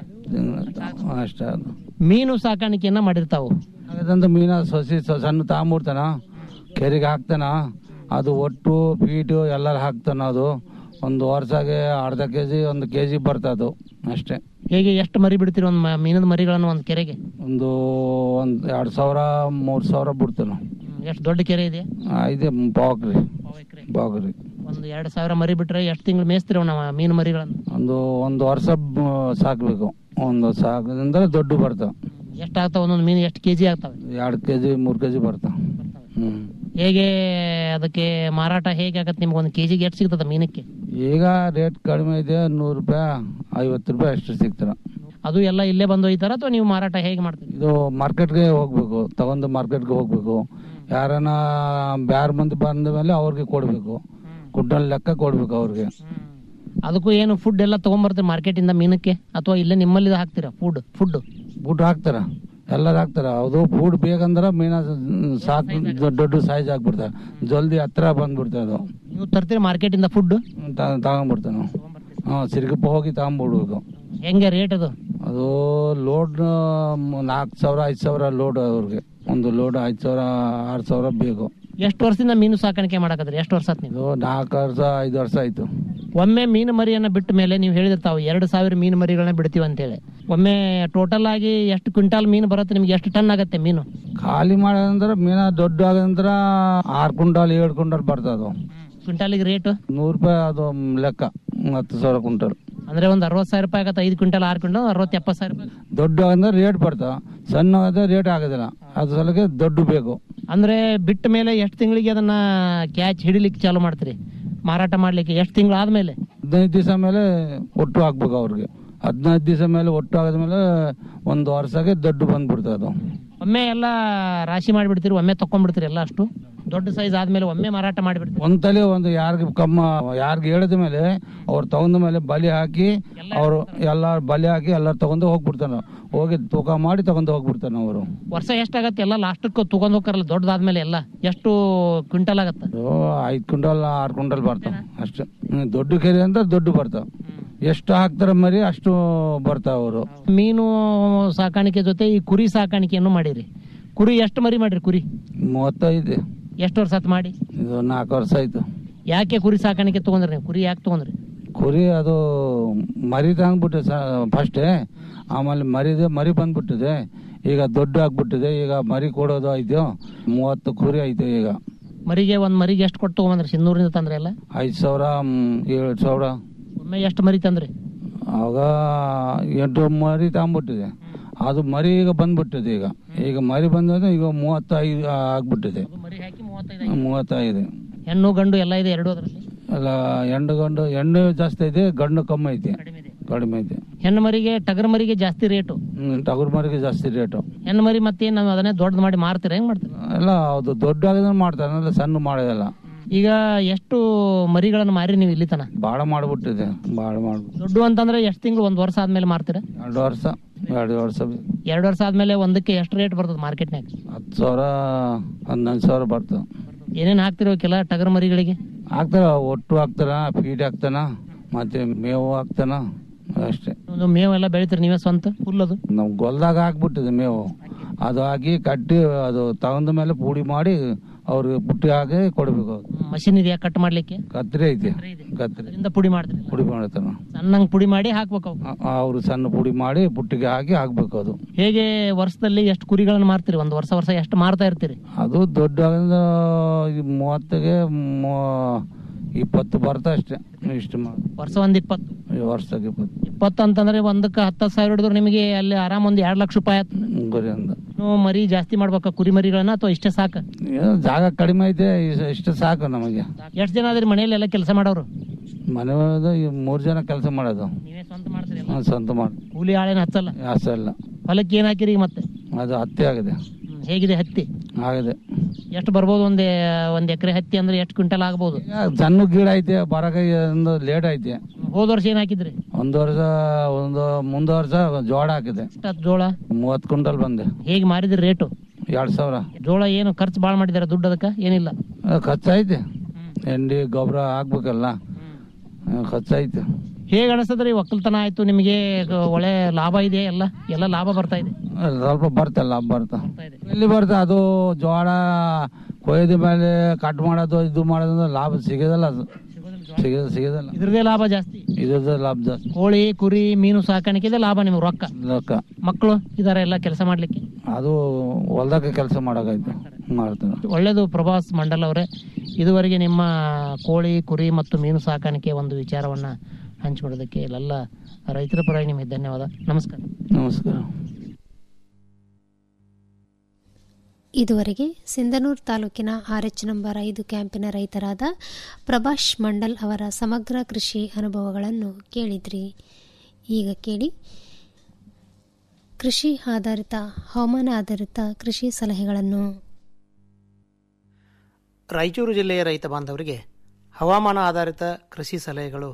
ಅಷ್ಟೇ ಅದು ಮೀನು ಸಾಕಾಣಿಕೆಯನ್ನ ಮಾಡಿರ್ತಾವು ಅದಂತ ಮೀನ ಸಸಿ ಸ- ಸಣ್ಣ ತಗೊಂಬಿಡ್ತಾನ ಕೆರೆಗೆ ಹಾಕ್ತಾನ ಅದು ಒಟ್ಟು ಪೀಟು ಎಲ್ಲರೂ ಹಾಕ್ತಾನ ಅದು ಒಂದು ವರ್ಷಗೆ ಅರ್ಧ ಕೆ ಜಿ ಒಂದು ಕೆ ಜಿ ಬರ್ತದು ಅಷ್ಟೇ ಹೇಗೆ ಎಷ್ಟು ಮರಿ ಬಿಡ್ತೀರಿ ಒಂದು ಮ- ಮೀನದ ಮರಿಗಳನ್ನು ಒಂದು ಕೆರೆಗೆ ಒಂದು ಒಂದು ಎರಡು ಸಾವಿರ ಮೂರು ಸಾವಿರ ಬಿಡ್ತಾನ ಎಷ್ಟು ದೊಡ್ಡ ಕೆರೆ ಇದೆ ಇದೆ ಪಾವ್ಕ್ರಿ ಪಾವ್ಕ್ರಿ ಒಂದು ಎರಡು ಸಾವಿರ ಮರಿ ಬಿಟ್ರೆ ಎಷ್ಟು ತಿಂಗಳು ಮೇಯ್ಸ್ತೀರಿ ನಾವು ಮೀನು ಮರಿಗಳನ್ನು ಒಂದು ಒಂದು ವರ್ಷ ಬ- ಸಾಕ್ಬೇಕು ಒಂದು ಸಾಕಂದ್ರೆ ದೊಡ್ಡ ಬರ್ತಾವ ಎಷ್ಟು ಆಗ್ತಾವ ಒಂದೊಂದು ಮೀನು ಎಷ್ಟು ಕೆಜಿ ಆಗ್ತವೆ ಎರಡು ಕೆ ಜಿ ಮೂರು ಕೆ ಜಿ ಬರ್ತಾವ ಹ್ಮ್ ಹೇಗೆ ಅದಕ್ಕೆ ಮಾರಾಟ ಹೇಗೆ ಆಗತ್ತೆ ನಿಮ್ಗೆ ಒಂದು ಕೆಜಿಗೆ ಎಷ್ಟು ಸಿಗ್ತದ ಮೀನಕ್ಕೆ ಈಗ ರೇಟ್ ಕಡಿಮೆ ಇದೆ ನೂರು ರೂಪಾಯಿ ಐವತ್ತು ರೂಪಾಯಿ ಅಷ್ಟು ಸಿಗ್ತಾರ ಅದು ಎಲ್ಲ ಇಲ್ಲೇ ಬಂದು ಒಯ್ತಾರ ಅಥವಾ ನೀವು ಮಾರಾಟ ಹೇಗೆ ಮಾಡ್ತೀರಿ ಇದು ಮಾರ್ಕೆಟ್ಗೆ ಹೋಗ್ಬೇಕು ತಗೊಂಡು ಮಾರ್ಕೆಟ್ಗೆ ಹೋಗ್ಬೇಕು ಯಾರನ ಬ್ಯಾರ ಮಂದಿ ಬಂದ ಮೇಲೆ ಅವ್ರಿಗೆ ಕೊಡ್ಬೇಕು ಕುಡ್ಡಲ್ ಲೆಕ್ಕ ಕೊಡ್ಬೇಕು ಅವ್ರಿಗೆ ಅದಕ್ಕೂ ಏನು ಫುಡ್ ಎಲ್ಲ ತಗೊಂಡ್ಬರ್ತೀರಿ ಮಾರ್ಕೆಟಿಂದ ಮೀನಕ್ಕೆ ಅಥವಾ ಇಲ್ಲೇ ನಿಮ್ಮಲ್ಲಿ ಹಾಕ್ತೀರಾ ಫುಡ್ ಫುಡ್ ಫುಡ್ ಹಾಕ್ತಾರ ಎಲ್ಲರೂ ಹಾಕ್ತಾರ ಅದು ಫುಡ್ ಬೇಕಂದ್ರ ಮೀನ ಸಾಕು ದೊಡ್ಡ ದೊಡ್ಡ ಸೈಜ್ ಹಾಕ್ಬಿಡ್ತಾರೆ ಜಲ್ದಿ ಹತ್ರ ಬಂದ್ಬಿಡ್ತದೆ ಅದು ನೀವು ತರ್ತೀರಿ ಮಾರ್ಕೆಟಿಂದ ಫುಡ್ ತ- ತಗೊಂಡ್ಬಿಡ್ತೇವೆ ನಾವು ಹಾಂ ಸಿರ್ಗಪ್ಪ ಹೋಗಿ ತಗೊಂಡ್ಬಿಡ್ಬೇಕು ಹೆಂಗೆ ರೇಟ್ ಅದು ಅದು ಲೋಡ್ ನಾಲ್ಕು ಸಾವಿರ ಐದು ಸಾವಿರ ಲೋಡ್ ಅವ್ರಿಗೆ ಒಂದು ಲೋಡ್ ಐದು ಸಾವಿರ ಆರು ಸಾವಿರ ಬೇಕು ಎಷ್ಟು ವರ್ಷದಿಂದ ಮೀನು ಸಾಕಾಣಿಕೆ ಮಾಡಕತ್ರಿ ಎಷ್ಟು ವರ್ಷ ಆತ್ ನೀವು ಇದು ನಾಲ್ಕು ವರ್ಷ ಐದು ವರ್ಷ ಆಯ್ತು ಒಮ್ಮೆ ಮೀನು ಮರಿಯನ್ನ ಬಿಟ್ಟ ಮೇಲೆ ನೀವು ಹೇಳಿದಿರ್ತಾವ ಎರಡು ಸಾವಿರ ಮೀನು ಮರಿಗಳನ್ನ ಬಿಡ್ತೀವಿ ಅಂತೇಳಿ ಒಮ್ಮೆ ಟೋಟಲ್ ಆಗಿ ಎಷ್ಟು ಕ್ವಿಂಟಾಲ್ ಮೀನು ಬರುತ್ತೆ ನಿಮ್ಗೆ ಎಷ್ಟು ಟನ್ ಆಗತ್ತೆ ಮೀನು ಖಾಲಿ ಮಾಡೋದಂದ್ರೆ ಮೀನ ದೊಡ್ಡ ಆಗಂದ್ರ ಆರು ಕ್ವಿಂಟಾಲ್ ಏಳು ಕ್ವಿಂಟಾಲ್ ಬರ್ತದೆ ಕ್ವಿಂಟಾಲಿಗೆ ರೇಟ್ ನೂರು ರೂಪಾಯಿ ಅದು ಲೆಕ್ಕ ಹತ್ತು ಸಾವಿರ ಕ್ವಿಂಟಲ್ ಅಂದ್ರೆ ಒಂದು ಅರವತ್ತು ಸಾವಿರ ರೂಪಾಯಿ ಆಗತ್ತೆ ಐದು ಕ್ವಿಂಟಲ್ ಆರು ಕ್ವಿಂಟಲ್ ಅರವತ್ತು ಎಪ್ಪತ್ತು ಸಾವಿರ ರೂಪಾಯಿ ದೊಡ್ಡ ಅಂದ್ರೆ ರೇಟ್ ಬರ್ತಾವ ಸಣ್ಣ ಆದ್ರೆ ರೇಟ್ ಆಗೋದಿಲ್ಲ ಅದ್ರ ಸಲಕ್ಕೆ ದೊಡ್ಡ ಬೇಕು ಅಂದ್ರೆ ಬಿಟ್ಟ ಮೇಲೆ ಎಷ್ಟು ತಿಂಗಳಿಗೆ ಅದನ್ನ ಕ್ಯಾಚ್ ಹಿಡಿಲಿಕ್ಕೆ ಚಾಲು ಮಾಡ್ತೀರಿ ಮಾರಾಟ ಮಾಡ್ಲಿಕ್ಕೆ ಎಷ್ಟು ತಿಂಗಳು ಆದ್ಮೇಲೆ ಹದಿನೈದು ದಿವಸ ಮೇಲೆ ಒಟ್ಟು ಹಾಕ್ಬೇಕು ಅವ್ರಿಗೆ ಹದಿನೈದು ದಿವಸ ಮೇಲೆ ಒಟ್ಟು ಆದ್ಮೇಲೆ ಒಂದು ವರ್ಷಕ್ಕೆ ದೊಡ್ಡ ಬಂದ್ಬಿಡ್ತದೆ ಅದು ಒಮ್ಮೆ ಎಲ್ಲ ರಾಶಿ ಮಾಡಿಬಿಡ್ತೀರಿ ಒಮ್ಮೆ ತಕೊಂಡ್ಬಿಡ್ತೀರಿ ಎಲ್ಲ ಅಷ್ಟು ದೊಡ್ಡ ಸೈಜ್ ಆದ್ಮೇಲೆ ಒಮ್ಮೆ ಮಾರಾಟ ಮಾಡಿಬಿಡ್ತೀರಿ ಒಂದ್ ತಲೆ ಒಂದು ಯಾರಿಗೆ ಕಮ್ಮ ಯಾರಿಗೆ ಹೇಳಿದ ಮೇಲೆ ಅವ್ರು ತಗೊಂಡ ಮೇಲೆ ಬಲಿ ಹಾಕಿ ಅವರು ಎಲ್ಲ ಬಲಿ ಹಾಕಿ ಎಲ್ಲ ತಗೊಂಡು ಹೋಗ್ಬಿಡ್ತಾನೆ ಹೋಗಿ ತೂಕ ಮಾಡಿ ತಗೊಂಡು ಹೋಗ್ಬಿಡ್ತಾನೆ ಅವರು ವರ್ಷ ಎಷ್ಟಾಗತ್ತೆ ಎಲ್ಲ ಲಾಸ್ಟಕ್ಕೆ ತಗೊಂಡ್ ಹೋಗ್ತಾರಲ್ಲ ದೊಡ್ಡದಾದ್ಮೇಲೆ ಎಲ್ಲ ಎಷ್ಟು ಕ್ವಿಂಟಲ್ ಆಗತ್ತೆ ಐದು ಕ್ವಿಂಟಲ್ ಆರು ಕ್ವಿಂಟಲ್ ಬರ್ತಾವ ಅಷ್ಟೇ ಹ್ಮ್, ದೊಡ್ಡ ಕೆರೆ ಅಂತ ದೊಡ್ಡ ಬರ್ತಾವ ಎಷ್ಟು ಹಾಕ್ತಾರ ಮರಿ ಅಷ್ಟು ಬರ್ತಾವ ಅವರು ಮೀನು ಸಾಕಾಣಿಕೆ ಜೊತೆ ಈ ಕುರಿ ಸಾಕಾಣಿಕೆಯನ್ನು ಮಾಡಿರಿ ಕುರಿ ಎಷ್ಟು ಮರಿ ಮಾಡ್ರಿ ಕುರಿ ಮೂವತ್ತೈದು ಎಷ್ಟು ವರ್ಷ ಆತ್ ಮಾಡಿ ಇದು ನಾಲ್ಕು ವರ್ಷ ಆಯ್ತು ಯಾಕೆ ಕುರಿ ಸಾಕಾಣಿಕೆ ತಗೊಂಡ್ರಿ ನೀವು ಕುರಿ ಯಾಕೆ ತಗೊಂಡ್ರಿ ಕುರಿ ಅದು ಮರಿ ತಂದ್ಬಿಟ್ಟೆ ಫಸ್ಟೇ ಆಮೇಲೆ ಮರಿದೆ ಮರಿ ಬಂದ್ಬಿಟ್ಟಿದೆ ಈಗ ದೊಡ್ಡ ಆಗ್ಬಿಟ್ಟಿದೆ ಈಗ ಮರಿ ಕೊಡೋದು ಆಯ್ತು ಮೂವತ್ತು ಕುರಿ ಐತೆ ಈಗ ಮರಿಗೆ ಒಂದ್ ಮರಿಗೆ ಎಷ್ಟು ಕೊಟ್ಟು ತಗೊಂಡ್ರಿ ಸಿನ್ನೂರಿಂದ ತಂದ್ರಿ ಎಲ್ಲ ಐದು ಸಾವಿರ ಮ್, ಏಳು ಸಾವಿರ ಒಮ್ಮೆ ಎಷ್ಟು ಮರಿ ತಂದ್ರಿ ಆವಾಗ ಎಂಟು ಮರಿ ತಗೊಂಡ್ಬಿಟ್ಟಿದೆ ಅದು ಮರಿ ಈಗ ಬಂದ್ಬಿಟ್ಟಿದೆ ಈಗ ಈಗ ಮರಿ ಬಂದ್ರೆ ಈಗ ಮೂವತ್ತೈದು ಆಗ್ಬಿಟ್ಟಿದೆ ಮೂವತ್ತೈದು ಹೆಣ್ಣು ಗಂಡು ಎಲ್ಲ ಇದೆ ಎರಡು ಅದರಲ್ಲಿ ಅಲ್ಲ ಹೆಣ್ಣು ಗಂಡು ಹೆಣ್ಣು ಜಾಸ್ತಿ ಐತೆ ಗಂಡು ಕಮ್ಮಿ ಐತೆ ಕಡಿಮೆ ಐತೆ ಹೆಣ್ಣು ಮರಿಗೆ ಟಗರ್ ಮರಿಗೆ ಜಾಸ್ತಿ ರೇಟು ಹ್ಮ್, ಟಗರು ಮರಿಗೆ ಜಾಸ್ತಿ ರೇಟು ಹೆಣ್ಣು ಮರಿ ಮತ್ತೆ ನಾವು ಅದನ್ನೇ ದೊಡ್ಡದು ಮಾಡಿ ಮಾರ್ತೀರ ಹೆಂಗ್ ಮಾಡ್ತೀರಿ ಎಲ್ಲ ಅದು ದೊಡ್ಡ ಆಗಿದ್ರೆ ಮಾಡ್ತಾರೆ ಅಂದ್ರೆ ಸಣ್ಣ ಮಾಡೋದಿಲ್ಲ ಈಗ ಎಷ್ಟು ಮರಿಗಳನ್ನು ಮಾರಿ ನೀವು ಇಲ್ಲಿ ತನ ಭಾಳ ಮಾಡ್ಬಿಟ್ಟಿದೆ ಭಾಳ ಮಾಡ್ಬಿಟ್ಟು ದೊಡ್ಡ ಅಂತಂದ್ರೆ ಎಷ್ಟು ತಿಂಗಳು ಒಂದ್ ವರ್ಷ ಆದ್ಮೇಲೆ ಮಾರ್ತೀರಾ ಎರಡು ವರ್ಷ ಎರಡು ವರ್ಷ ಎರಡು ವರ್ಷ ಆದ್ಮೇಲೆ ಒಂದಕ್ಕೆ ಎಷ್ಟು ರೇಟ್ ಬರ್ತದೆ ಮಾರ್ಕೆಟ್ನಾಗ ಹತ್ತು ಸಾವಿರ ಹನ್ನೊಂದು ಸಾವಿರ ಬರ್ತದೆ ಏನೇನ್ ಹಾಕ್ತಿರೋ ಕೆಲ ಟಗರ್ ಮರಿಗಳಿಗೆ ಹಾಕ್ತಾರ ಒಟ್ಟು ಹಾಕ್ತಾರ ಫೀಡ್ ಹಾಕ್ತಾನ ಮತ್ತೆ ಮೇವು ಹಾಕ್ತಾನ ಅಷ್ಟೇ ಒಂದು ಮೇವೆಲ್ಲ ಬೆಳಿತೀರಿ ನೀವೇ ಸ್ವಂತ ಫುಲ್ ಅದು ನಾವು ಗೊಲ್ದಾಗ ಹಾಕ್ಬಿಟ್ಟಿದೆ ಮೇವು ಅದು ಹಾಕಿ ಕಟ್ಟಿ ಅದು ತಗೊಂಡ ಮೇಲೆ ಪುಡಿ ಮಾಡಿ ಅವ್ರಿಗೆ ಪುಟ್ಟಿ ಹಾಕಿ ಕೊಡ್ಬೇಕು ಮಷಿನ್ ಇದೆಯಾ ಕಟ್ ಮಾಡ್ಲಿಕ್ಕೆ ಕತ್ರಿ ಐತಿ ಕತ್ರಿ ಅದರಿಂದ ಪುಡಿ ಮಾಡ್ತೀರಿ ಪುಡಿ ಮಾಡ್ತಾನ ಸಣ್ಣಂಗ್ ಪುಡಿ ಮಾಡಿ ಹಾಕ್ಬೇಕು ಅವು. ಅವ್ರು ಸಣ್ಣ ಪುಡಿ ಮಾಡಿ ಪುಟ್ಟಿಗೆ ಹಾಕಿ ಹಾಕ್ಬೇಕು ಅದು ಹೇಗೆ ವರ್ಷದಲ್ಲಿ ಎಷ್ಟು ಕುರಿಗಳನ್ನು ಮಾರ್ತೀರಿ ಒಂದು ವರ್ಷ ವರ್ಷ ಎಷ್ಟು ಮಾರ್ತಾ ಇರ್ತೀರಿ ಅದು ದೊಡ್ಡ ಆಗಿಂದ ಈ ಮೂವತ್ತಿಗೆ ಮೂ- ಇಪ್ಪತ್ತು ಬರ್ತಾ ಅಷ್ಟೇ ಇಷ್ಟು ಮಾ- ವರ್ಷ ಒಂದ್ ಇಪ್ಪತ್ತು ಈ ವರ್ಷಕ್ಕೆ ಇಪ್ಪತ್ತು ಇಪ್ಪತ್ತು ಅಂತಂದ್ರೆ ಒಂದಕ್ಕೆ ಹತ್ತು ಸಾವಿರ ಹಿಡಿದ್ರು ನಿಮಗೆ ಅಲ್ಲಿ ಆರಾಮ್ ಒಂದ್ ಎರಡ್ ಲಕ್ಷ ರೂಪಾಯಿ ಆಯ್ತು ಗುರಿ ಅಂದ ನೀವು ಮರಿ ಜಾಸ್ತಿ ಮಾಡ್ಬೇಕಾ ಕುರಿ ಮರಿಗಳನ್ನ ಅಥವಾ ಇಷ್ಟೇ ಸಾಕ ಏನೋ ಜಾಗ ಕಡಿಮೆ ಐತೆ ಇಸ್- ಇಷ್ಟು ಸಾಕು ನಮಗೆ ಎಷ್ಟು ಜನ ಅದ್ರಿ ಮನೆಯಲ್ಲಿ ಎಲ್ಲ ಕೆಲಸ ಮಾಡೋರು ಮನೆ ಒಳಗೆ ಈ ಮೂರು ಜನ ಕೆಲಸ ಮಾಡೋದು ನೀವೇ ಸ್ವಂತ ಮಾಡ್ತೀರಿ ಹ್ಮ್, ಸ್ವಂತ ಮಾಡಿ ಕೂಲಿ ಆಳೇನ ಹಚ್ಚಲ್ಲ ಯಾಸ ಇಲ್ಲ ಹೊಲಕ್ಕೆ ಏನ್ ಹಾಕಿರಿ ಈಗ ಮತ್ತೆ ಅದು ಹತ್ತಿ ಆಗಿದೆ ಹ್ಮ್, ಹೇಗಿದೆ ಹತ್ತಿ ಆಗಿದೆ ಎಷ್ಟು ಬರ್ಬೋದು ಒಂದ್ ಒಂದ್ ಎಕರೆ ಹತ್ತಿ ಅಂದ್ರೆ ಎಷ್ಟು ಕ್ವಿಂಟಲ್ ಆಗ್ಬೋದು ಈಗ ಸಣ್ಣ ಗಿಡ ಐತೆ ಬರಕ ಒಂದು ಲೇಟ್ ಐತೆ ಹೋದ ವರ್ಷ ಏನ್ ಹಾಕಿದ್ರಿ ಒಂದು ವರ್ಷ ಒಂದು ಮುಂದೆ ವರ್ಷ ಜೋಳ ಹಾಕಿದೆ ಎಷ್ಟಾತ್ ಜೋಳ ಮೂವತ್ತು ಕ್ವಿಂಟಲ್ ಬಂದೆ ಹೇಗೆ ಮಾರಿದ್ರಿ ರೇಟು ಎರಡು ಸಾವಿರ ಜೋಳ ಏನು ಖರ್ಚು ಬಾಳ್ ಮಾಡಿದಾರೆ ದುಡ್ಡು ಅದಕ್ಕ ಏನಿಲ್ಲ ಆ, ಖರ್ಚೈತೆ ಎಂಡಿ ಗೊಬ್ಬರ ಹಾಕ್ಬೇಕಲ್ಲ ಆ, ಖರ್ಚೈತೆ ಹೇಗೆ ಅನಿಸ್ತದ್ರಿ ಒಕ್ಕಲ್ತನ ಆಯ್ತು ನಿಮಗೆ ಗ- ಒಳ್ಳೆ ಲಾಭ ಇದೆ ಎಲ್ಲ ಎಲ್ಲ ಲಾಭ ಬರ್ತಾ ಇದೆ ಸ್ವಲ್ಪ ಬರ್ತಲ್ಲ ಬರ್ತಾ ಎಲ್ಲಿ ಬರ್ತಾ ಅದು ಜೋಳ ಕೊಯ್ದ ಮೇಲೆ ಕಟ್ ಮಾಡೋದು ಇದು ಮಾಡೋದು ಅಂದ್ರೆ ಲಾಭ ಸಿಗೋದಲ್ಲ ಅದು ಸಿಗೋದ ಸಿಗೋದಲ್ಲ ಇದ್ರದೇ ಲಾಭ ಜಾಸ್ತಿ ಇದ್ರದ್ದು ಲಾಭ ಜಾಸ್ತಿ ಕೋಳಿ ಕುರಿ ಮೀನು ಸಾಕಾಣಿಕೆ ಲಾಭ ನಿಮ್ಗೆ ರೊಕ್ಕ ರೊಕ್ಕ ಮಕ್ಕಳು ಇದಾರೆ ಎಲ್ಲ ಕೆಲಸ ಮಾಡ್ಲಿಕ್ಕೆ ಅದು ಹೊಲ್ದಾಗ ಕೆಲಸ ಮಾಡೋಕೈತೆ ಮಾಡ್ತಾರೆ ಒಳ್ಳೇದು ಪ್ರಭಾಸ್ ಮಂಡಲ್ ಅವರೇ ಇದುವರೆಗೆ ನಿಮ್ಮ ಕೋಳಿ ಕುರಿ ಮತ್ತು ಮೀನು ಸಾಕಾಣಿಕೆ ಒಂದು ವಿಚಾರವನ್ನ ಹಂಚಿಕೊಳ್ಳೋದಕ್ಕೆ ಇಲ್ಲೆಲ್ಲ ರೈತರ ಪರವಾಗಿ ನಿಮಗೆ ಧನ್ಯವಾದ ನಮಸ್ಕಾರ ನಮಸ್ಕಾರ ಇದುವರೆಗೆ ಸಿಂಧನೂರು ತಾಲೂಕಿನ ಆರ್ ಎಚ್ ನಂಬರ್ ಐದು ಕ್ಯಾಂಪಿನ ರೈತರಾದ ಪ್ರಭಾಷ್ ಮಂಡಲ್ ಅವರ ಸಮಗ್ರ ಕೃಷಿ ಅನುಭವಗಳನ್ನು ಕೇಳಿದ್ರಿ ಈಗ ಕೇಳಿ ಕೃಷಿ ಆಧಾರಿತ ಹವಾಮಾನ ಆಧಾರಿತ ಕೃಷಿ ಸಲಹೆಗಳನ್ನು ರಾಯಚೂರು ಜಿಲ್ಲೆಯ ರೈತ ಬಾಂಧವರಿಗೆ ಹವಾಮಾನ ಆಧಾರಿತ ಕೃಷಿ ಸಲಹೆಗಳು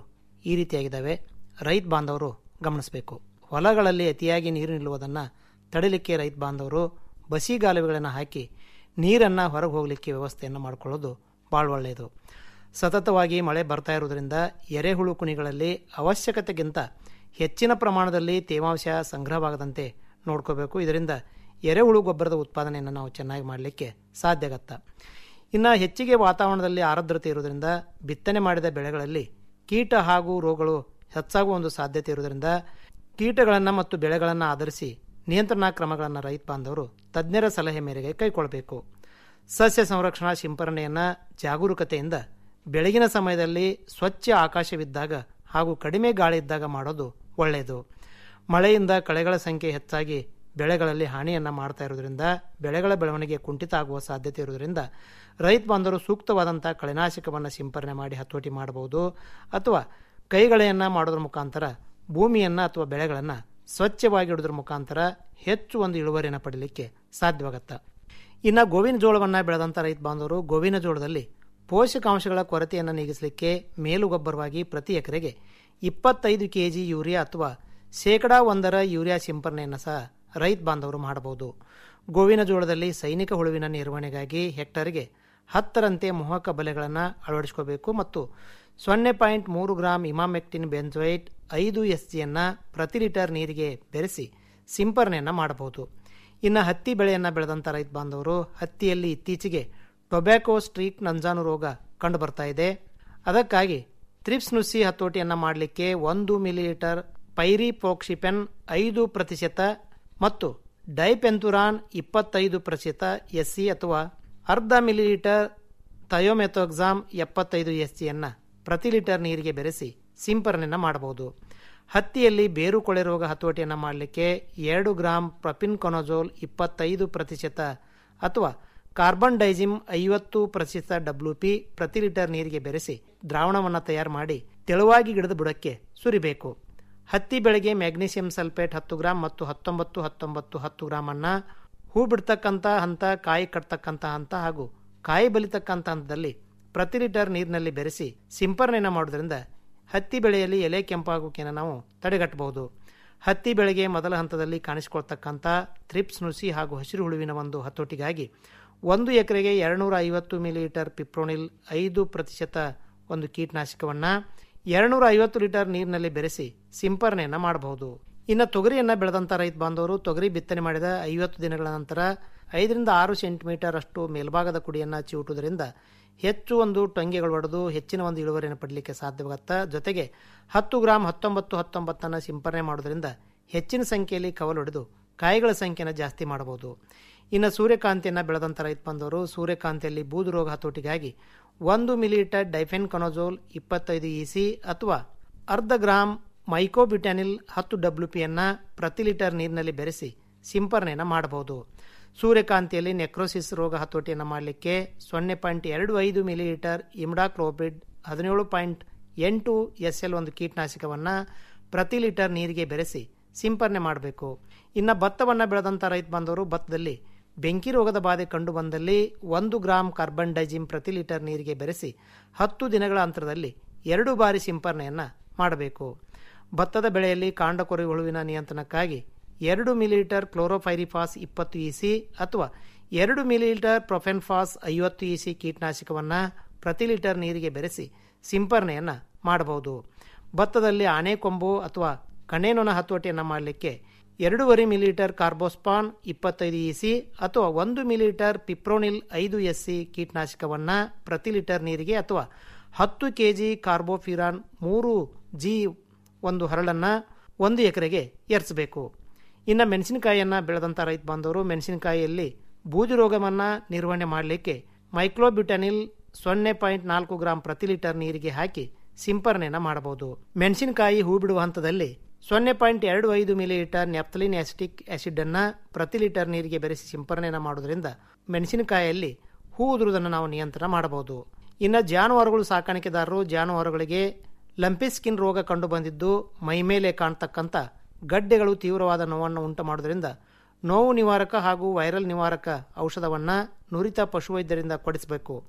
ಈ ರೀತಿಯಾಗಿದ್ದಾವೆ ರೈತ ಬಾಂಧವರು ಗಮನಿಸಬೇಕು ಹೊಲಗಳಲ್ಲಿ ಅತಿಯಾಗಿ ನೀರು ನಿಲ್ಲುವುದನ್ನು ತಡಿಲಿಕ್ಕೆ ರೈತ ಬಾಂಧವರು ಬಸಿಗಾಲುವೆಗಳನ್ನು ಹಾಕಿ ನೀರನ್ನು ಹೊರಗೆ ಹೋಗಲಿಕ್ಕೆ ವ್ಯವಸ್ಥೆಯನ್ನು ಮಾಡಿಕೊಳ್ಳೋದು ಭಾಳ ಒಳ್ಳೆಯದು ಸತತವಾಗಿ ಮಳೆ ಬರ್ತಾ ಇರುವುದರಿಂದ ಎರೆಹುಳು ಕುಣಿಗಳಲ್ಲಿ ಅವಶ್ಯಕತೆಗಿಂತ ಹೆಚ್ಚಿನ ಪ್ರಮಾಣದಲ್ಲಿ ತೇವಾಂಶ ಸಂಗ್ರಹವಾಗದಂತೆ ನೋಡ್ಕೋಬೇಕು ಇದರಿಂದ ಎರೆಹುಳು ಗೊಬ್ಬರದ ಉತ್ಪಾದನೆಯನ್ನು ನಾವು ಚೆನ್ನಾಗಿ ಮಾಡಲಿಕ್ಕೆ ಸಾಧ್ಯ ಆಗತ್ತ ಇನ್ನು ಹೆಚ್ಚಿಗೆ ವಾತಾವರಣದಲ್ಲಿ ಆರ್ದ್ರತೆ ಇರುವುದರಿಂದ ಬಿತ್ತನೆ ಮಾಡಿದ ಬೆಳೆಗಳಲ್ಲಿ ಕೀಟ ಹಾಗೂ ರೋಗಗಳು ಹೆಚ್ಚಾಗುವ ಒಂದು ಸಾಧ್ಯತೆ ಇರುವುದರಿಂದ ಕೀಟಗಳನ್ನು ಮತ್ತು ಬೆಳೆಗಳನ್ನು ಆಧರಿಸಿ ನಿಯಂತ್ರಣಾ ಕ್ರಮಗಳನ್ನು ರೈತ ಬಾಂಧವರು ತಜ್ಞರ ಸಲಹೆ ಮೇರೆಗೆ ಕೈಗೊಳ್ಳಬೇಕು ಸಸ್ಯ ಸಂರಕ್ಷಣಾ ಸಿಂಪರಣೆಯನ್ನು ಜಾಗರೂಕತೆಯಿಂದ ಬೆಳಗಿನ ಸಮಯದಲ್ಲಿ ಸ್ವಚ್ಛ ಆಕಾಶವಿದ್ದಾಗ ಹಾಗೂ ಕಡಿಮೆ ಗಾಳಿ ಇದ್ದಾಗ ಮಾಡೋದು ಒಳ್ಳೆಯದು ಮಳೆಯಿಂದ ಕಳೆಗಳ ಸಂಖ್ಯೆ ಹೆಚ್ಚಾಗಿ ಬೆಳೆಗಳಲ್ಲಿ ಹಾನಿಯನ್ನು ಮಾಡ್ತಾ ಇರೋದ್ರಿಂದ ಬೆಳೆಗಳ ಬೆಳವಣಿಗೆ ಕುಂಠಿತ ಆಗುವ ಸಾಧ್ಯತೆ ಇರುವುದರಿಂದ ರೈತ ಬಾಂಧವರು ಸೂಕ್ತವಾದಂಥ ಕಳೆನಾಶಕವನ್ನು ಸಿಂಪರಣೆ ಮಾಡಿ ಹತೋಟಿ ಮಾಡಬಹುದು ಅಥವಾ ಕೈಗಳೆಯನ್ನು ಮಾಡೋದ್ರ ಮುಖಾಂತರ ಭೂಮಿಯನ್ನು ಅಥವಾ ಬೆಳೆಗಳನ್ನು ಸ್ವಚ್ಛವಾಗಿ ಇಡೋದ್ರ ಮುಖಾಂತರ ಹೆಚ್ಚು ಒಂದು ಇಳುವರಿಯನ್ನು ಪಡೀಲಿಕ್ಕೆ ಸಾಧ್ಯವಾಗತ್ತೆ ಇನ್ನು ಗೋವಿನ ಜೋಳವನ್ನು ಬೆಳೆದಂಥ ರೈತ ಬಾಂಧವರು ಗೋವಿನ ಜೋಳದಲ್ಲಿ ಪೋಷಕಾಂಶಗಳ ಕೊರತೆಯನ್ನು ನೀಗಿಸಲಿಕ್ಕೆ ಮೇಲುಗೊಬ್ಬರವಾಗಿ ಪ್ರತಿ ಎಕರೆಗೆ ಇಪ್ಪತ್ತೈದು ಕೆ ಜಿ ಯೂರಿಯಾ ಅಥವಾ ಶೇಕಡಾ ಒಂದರ ಯೂರಿಯಾ ಸಿಂಪರಣೆಯನ್ನು ಸಹ ರೈತ ಬಾಂಧವರು ಮಾಡಬಹುದು ಗೋವಿನ ಜೋಳದಲ್ಲಿ ಸೈನಿಕ ಹುಳುವಿನ ನಿರ್ವಹಣೆಗಾಗಿ ಹೆಕ್ಟರ್ಗೆ ಹತ್ತರಂತೆ ಮೋಹಕ ಬಲೆಗಳನ್ನು ಅಳವಡಿಸ್ಕೋಬೇಕು ಮತ್ತು ಸೊನ್ನೆ ಪಾಯಿಂಟ್ ಮೂರು ಗ್ರಾಂ ಇಮಾಮೆಕ್ಟಿನ್ ಬೆಂಜೋಯಿಟ್ ಐದು ಎಸ್ ಜಿಯನ್ನು ಪ್ರತಿ ಲೀಟರ್ ನೀರಿಗೆ ಬೆರೆಸಿ ಸಿಂಪರಣೆಯನ್ನು ಮಾಡಬಹುದು ಇನ್ನು ಹತ್ತಿ ಬೆಳೆಯನ್ನು ಬೆಳೆದಂಥ ರೈತ ಬಾಂಧವರು ಹತ್ತಿಯಲ್ಲಿ ಇತ್ತೀಚೆಗೆ ಟೊಬ್ಯಾಕೋ ಸ್ಟ್ರೀಕ್ ನಂಜಾನು ರೋಗ ಕಂಡು ಬರ್ತಾ ಇದೆ ಅದಕ್ಕಾಗಿ ತ್ರಿಪ್ಸ್ ನುಸಿ ಹತೋಟಿಯನ್ನು ಮಾಡಲಿಕ್ಕೆ ಒಂದು ಮಿಲಿಲೀಟರ್ ಪೈರಿ ಪೋಕ್ಸಿಪೆನ್ ಐದು ಪ್ರತಿಶತ ಮತ್ತು ಡೈಪೆಂತುರಾನ್ ಇಪ್ಪತ್ತೈದು ಪ್ರತಿಶತ ಎಸ್ಸಿ ಅಥವಾ ಅರ್ಧ ಮಿಲಿಲೀಟರ್ ಥಯೋಮೆಥೋಕ್ಸಾಮ್ ಎಪ್ಪತ್ತೈದು ಎಸ್ ಜಿಯನ್ನು ಪ್ರತಿ ಲೀಟರ್ ನೀರಿಗೆ ಬೆರೆಸಿ ಸಿಂಪರಣೆಯನ್ನು ಮಾಡಬಹುದು ಹತ್ತಿಯಲ್ಲಿ ಬೇರು ಕೊಳೆ ರೋಗ ಹತೋಟಿಯನ್ನು ಮಾಡಲಿಕ್ಕೆ ಎರಡು ಗ್ರಾಂ ಪ್ರಪಿನ್ ಕೊನೋಜೋಲ್ ಇಪ್ಪತ್ತೈದು ಪ್ರತಿಶತ ಅಥವಾ ಕಾರ್ಬನ್ ಡೈಜಿಮ್ ಐವತ್ತು ಪ್ರತಿಶತ ಡಬ್ಲ್ಯೂ ಪಿ ಪ್ರತಿ ಲೀಟರ್ ನೀರಿಗೆ ಬೆರೆಸಿ ದ್ರಾವಣವನ್ನು ತಯಾರು ಮಾಡಿ ತೆಳುವಾಗಿ ಗಿಡದ ಬುಡಕ್ಕೆ ಸುರಿಬೇಕು ಹತ್ತಿ ಬೆಳೆಗೆ ಮ್ಯಾಗ್ನೀಷಿಯಂ ಸಲ್ಫೇಟ್ ಹತ್ತು ಗ್ರಾಂ ಮತ್ತು ಹತ್ತೊಂಬತ್ತು ಹತ್ತೊಂಬತ್ತು ಹತ್ತು ಗ್ರಾಮನ್ನು ಹೂ ಬಿಡ್ತಕ್ಕಂಥ ಹಂತ ಕಾಯಿ ಕಟ್ತಕ್ಕಂಥ ಹಂತ ಹಾಗೂ ಕಾಯಿ ಬಲಿತಕ್ಕಂಥ ಹಂತದಲ್ಲಿ ಪ್ರತಿ ಲೀಟರ್ ನೀರಿನಲ್ಲಿ ಬೆರೆಸಿ ಸಿಂಪರಣೆಯನ್ನು ಮಾಡೋದ್ರಿಂದ ಹತ್ತಿ ಬೆಳೆಯಲ್ಲಿ ಎಲೆ ಕೆಂಪಾಗೋಕೆಯನ್ನು ನಾವು ತಡೆಗಟ್ಟಬಹುದು ಹತ್ತಿ ಬೆಳೆಗೆ ಮೊದಲ ಹಂತದಲ್ಲಿ ಕಾಣಿಸಿಕೊಳ್ತಕ್ಕಂಥ ಥ್ರಿಪ್ಸ್ ನುಸಿ ಹಾಗೂ ಹಸಿರು ಹುಳುವಿನ ಒಂದು ಹತೋಟಿಗಾಗಿ ಒಂದು ಎಕರೆಗೆ ಎರಡುನೂರ ಐವತ್ತು ಮಿಲಿಲೀಟರ್ ಪಿಪ್ರೋನಿಲ್ ಐದು ಪ್ರತಿಶತ ಒಂದು ಕೀಟನಾಶಕವನ್ನು ಎರಡುನೂರ ಐವತ್ತು ಲೀಟರ್ ನೀರಿನಲ್ಲಿ ಬೆರೆಸಿ ಸಿಂಪರಣೆಯನ್ನು ಮಾಡಬಹುದು ಇನ್ನು ತೊಗರಿಯನ್ನು ಬೆಳೆದಂಥ ರೈತ ಬಾಂಧವರು ತೊಗರಿ ಬಿತ್ತನೆ ಮಾಡಿದ ಐವತ್ತು ದಿನಗಳ ನಂತರ ಐದರಿಂದ ಆರು ಸೆಂಟಿಮೀಟರ್ ಅಷ್ಟು ಮೇಲ್ಭಾಗದ ಕುಡಿಯನ್ನು ಚಿವುಟುವುದರಿಂದ ಹೆಚ್ಚು ಒಂದು ಟೊಂಗೆಗಳು ಹೊಡೆದು ಹೆಚ್ಚಿನ ಒಂದು ಇಳುವರಿಯನ್ನು ಪಡಲಿಕ್ಕೆ ಸಾಧ್ಯವಾಗುತ್ತೆ ಜೊತೆಗೆ ಹತ್ತು ಗ್ರಾಂ ಹತ್ತೊಂಬತ್ತು ಹತ್ತೊಂಬತ್ತನ್ನು ಸಿಂಪರಣೆ ಮಾಡೋದ್ರಿಂದ ಹೆಚ್ಚಿನ ಸಂಖ್ಯೆಯಲ್ಲಿ ಕವಲು ಹೊಡೆದು ಕಾಯಿಗಳ ಸಂಖ್ಯೆಯನ್ನು ಜಾಸ್ತಿ ಮಾಡಬಹುದು ಇನ್ನು ಸೂರ್ಯಕಾಂತಿಯನ್ನು ಬೆಳೆದಂಥ ರೈತ ಬಂದವರು ಸೂರ್ಯಕಾಂತಿಯಲ್ಲಿ ಬೂದು ರೋಗ ಹತೋಟಿಗಾಗಿ ಒಂದು ಮಿಲಿಲೀಟರ್ ಡೈಫೆನ್ ಕನೋಜೋಲ್ ಇಪ್ಪತ್ತೈದು ಇ ಸಿ ಅಥವಾ ಅರ್ಧ ಗ್ರಾಂ ಮೈಕೋಬಿಟ್ಯಾನಿಲ್ ಹತ್ತು ಡಬ್ಲ್ಯೂ ಪಿಯನ್ನು ಪ್ರತಿ ಲೀಟರ್ ನೀರಿನಲ್ಲಿ ಬೆರೆಸಿ ಸಿಂಪರಣೆಯನ್ನು ಮಾಡಬಹುದು ಸೂರ್ಯಕಾಂತಿಯಲ್ಲಿ ನೆಕ್ರೋಸಿಸ್ ರೋಗ ಹತೋಟಿಯನ್ನು ಮಾಡಲಿಕ್ಕೆ ಸೊನ್ನೆ ಪಾಯಿಂಟ್ ಎರಡು ಐದು ಮಿಲಿಲೀಟರ್ ಇಮ್ಡಾಕ್ಲೋಬಿಡ್ ಹದಿನೇಳು ಪಾಯಿಂಟ್ ಎಂಟು ಎಸ್ ಎಲ್ ಒಂದು ಕೀಟನಾಶಕವನ್ನು ಪ್ರತಿ ಲೀಟರ್ ನೀರಿಗೆ ಬೆರೆಸಿ ಸಿಂಪರಣೆ ಮಾಡಬೇಕು ಇನ್ನು ಭತ್ತವನ್ನು ಬೆಳೆದಂಥ ರೈತ ಬಾಂಧವರು ಭತ್ತದಲ್ಲಿ ಬೆಂಕಿ ರೋಗದ ಬಾಧೆ ಕಂಡು ಬಂದಲ್ಲಿ ಒಂದು ಗ್ರಾಂ ಕಾರ್ಬನ್ ಡೈಜಿಮ್ ಪ್ರತಿ ಲೀಟರ್ ನೀರಿಗೆ ಬೆರೆಸಿ ಹತ್ತು ದಿನಗಳ ಅಂತರದಲ್ಲಿ ಎರಡು ಬಾರಿ ಸಿಂಪರಣೆಯನ್ನು ಮಾಡಬೇಕು ಭತ್ತದ ಬೆಳೆಯಲ್ಲಿ ಕಾಂಡಕೊರೆ ಹುಳುವಿನ ನಿಯಂತ್ರಣಕ್ಕಾಗಿ ಎರಡು ಮಿಲಿಲೀಟರ್ ಕ್ಲೋರೋಫೈರಿಫಾಸ್ ಇಪ್ಪತ್ತು ಇ ಸಿ ಅಥವಾ ಎರಡು ಮಿಲಿಲೀಟರ್ ಪ್ರೊಫೆನ್ಫಾಸ್ ಐವತ್ತು ಇ ಸಿ ಕೀಟನಾಶಕವನ್ನು ಪ್ರತಿ ಲೀಟರ್ ನೀರಿಗೆ ಬೆರೆಸಿ ಸಿಂಪರಣೆಯನ್ನು ಮಾಡಬಹುದು ಭತ್ತದಲ್ಲಿ ಆನೆಕೊಂಬು ಅಥವಾ ಕಣೇನೊನ ಹತೋಟಿಯನ್ನು ಮಾಡಲಿಕ್ಕೆ ಎರಡೂವರೆ ಮಿಲಿಲೀಟರ್ ಕಾರ್ಬೋಸ್ಪಾನ್ ಇಪ್ಪತ್ತೈದು ಇ ಸಿ ಅಥವಾ ಒಂದು ಮಿಲಿಲೀಟರ್ ಪಿಪ್ರೋನಿಲ್ ಐದು ಎಸ್ ಸಿ ಕೀಟನಾಶಕವನ್ನು ಪ್ರತಿ ಲೀಟರ್ ನೀರಿಗೆ ಅಥವಾ ಹತ್ತು ಕೆ ಜಿ ಕಾರ್ಬೋಫಿರಾನ್ ಮೂರು ಜಿ ಒಂದು ಹರಳನ್ನು ಒಂದು ಎಕರೆಗೆ ಏರಿಸಬೇಕು ಇನ್ನು ಮೆಣಸಿನಕಾಯಿಯನ್ನು ಬೆಳೆದಂಥ ರೈತ ಬಾಂಧವರು ಮೆಣಸಿನಕಾಯಿಯಲ್ಲಿ ಬೂದು ರೋಗವನ್ನು ನಿರ್ವಹಣೆ ಮಾಡಲಿಕ್ಕೆ ಮೈಕ್ರೋಬ್ಯೂಟನಿಲ್ ಸೊನ್ನೆ ಪಾಯಿಂಟ್ ನಾಲ್ಕು ಗ್ರಾಂ ಪ್ರತಿ ಲೀಟರ್ ನೀರಿಗೆ ಹಾಕಿ ಸಿಂಪರಣೆಯನ್ನು ಮಾಡಬಹುದು ಮೆಣಸಿನಕಾಯಿ ಹೂ ಬಿಡುವ ಹಂತದಲ್ಲಿ ಸೊನ್ನೆ ಪಾಯಿಂಟ್ ಎರಡು ಐದು ಮಿಲಿಲೀಟರ್ ನೆಪ್ತಲಿನ್ ಆಸಿಟಿಕ್ ಆಸಿಡ್ ಅನ್ನು ಪ್ರತಿ ಲೀಟರ್ ನೀರಿಗೆ ಬೆರೆಸಿ ಸಿಂಪರಣೆಯನ್ನು ಮಾಡೋದ್ರಿಂದ ಮೆಣಸಿನಕಾಯಿಯಲ್ಲಿ ಹೂ ಉದುರುವುದನ್ನು ನಾವು ನಿಯಂತ್ರಣ ಮಾಡಬಹುದು ಇನ್ನು ಜಾನುವಾರುಗಳು ಸಾಕಾಣಿಕೆದಾರರು ಜಾನುವಾರುಗಳಿಗೆ ಲಂಪಿ ಸ್ಕಿನ್ ರೋಗ ಕಂಡು ಬಂದಿದ್ದು ಮೈಮೇಲೆ ಕಾಣ್ತಕ್ಕಂಥ ಗಡ್ಡೆಗಳು ತೀವ್ರವಾದ ನೋವನ್ನು ಉಂಟು ಮಾಡೋದ್ರಿಂದ ನೋವು ನಿವಾರಕ ಹಾಗೂ ವೈರಲ್ ನಿವಾರಕ ಔಷಧವನ್ನು ನುರಿತ ಪಶುವೈದ್ಯರಿಂದ ಕೊಡಿಸಬೇಕು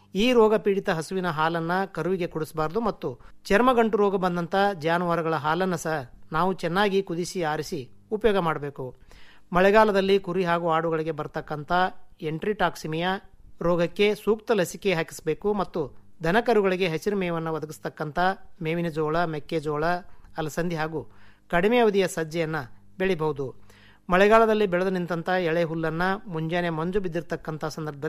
ಈ ರೋಗ ಪೀಡಿತ ಹಸುವಿನ ಹಾಲನ್ನ ಕರುವಿಗೆ ಕುಡಿಸಬಾರದು ಮತ್ತು ಚರ್ಮಗಂಟು ರೋಗ ಬಂದಂತ ಜಾನುವಾರುಗಳ ಹಾಲನ್ನು ಸಹ ನಾವು ಚೆನ್ನಾಗಿ ಕುದಿಸಿ ಆರಿಸಿ ಉಪಯೋಗ ಮಾಡಬೇಕು ಮಳೆಗಾಲದಲ್ಲಿ ಕುರಿ ಹಾಗೂ ಆಡುಗಳಿಗೆ ಬರ್ತಕ್ಕಂಥ ಎಂಟ್ರಿಟಾಕ್ಸಿಮಿಯಾ ರೋಗಕ್ಕೆ ಸೂಕ್ತ ಲಸಿಕೆ ಹಾಕಿಸಬೇಕು ಮತ್ತು ದನಕರುಗಳಿಗೆ ಹಸಿರು ಮೇವನ್ನು ಒದಗಿಸ್ತಕ್ಕಂಥ ಮೇವಿನ ಜೋಳ ಮೆಕ್ಕೆಜೋಳ ಅಲಸಂದಿ ಹಾಗೂ ಕಡಿಮೆ ಅವಧಿಯ ಸಜ್ಜೆಯನ್ನು ಬೆಳಿಬಹುದು ಮಳೆಗಾಲದಲ್ಲಿ ಬೆಳೆದು ನಿಂತಹ ಎಳೆ ಹುಲ್ಲನ್ನು ಮುಂಜಾನೆ ಮಂಜು ಬಿದ್ದಿರತಕ್ಕಂಥ ಸಂದರ್ಭದಲ್ಲಿ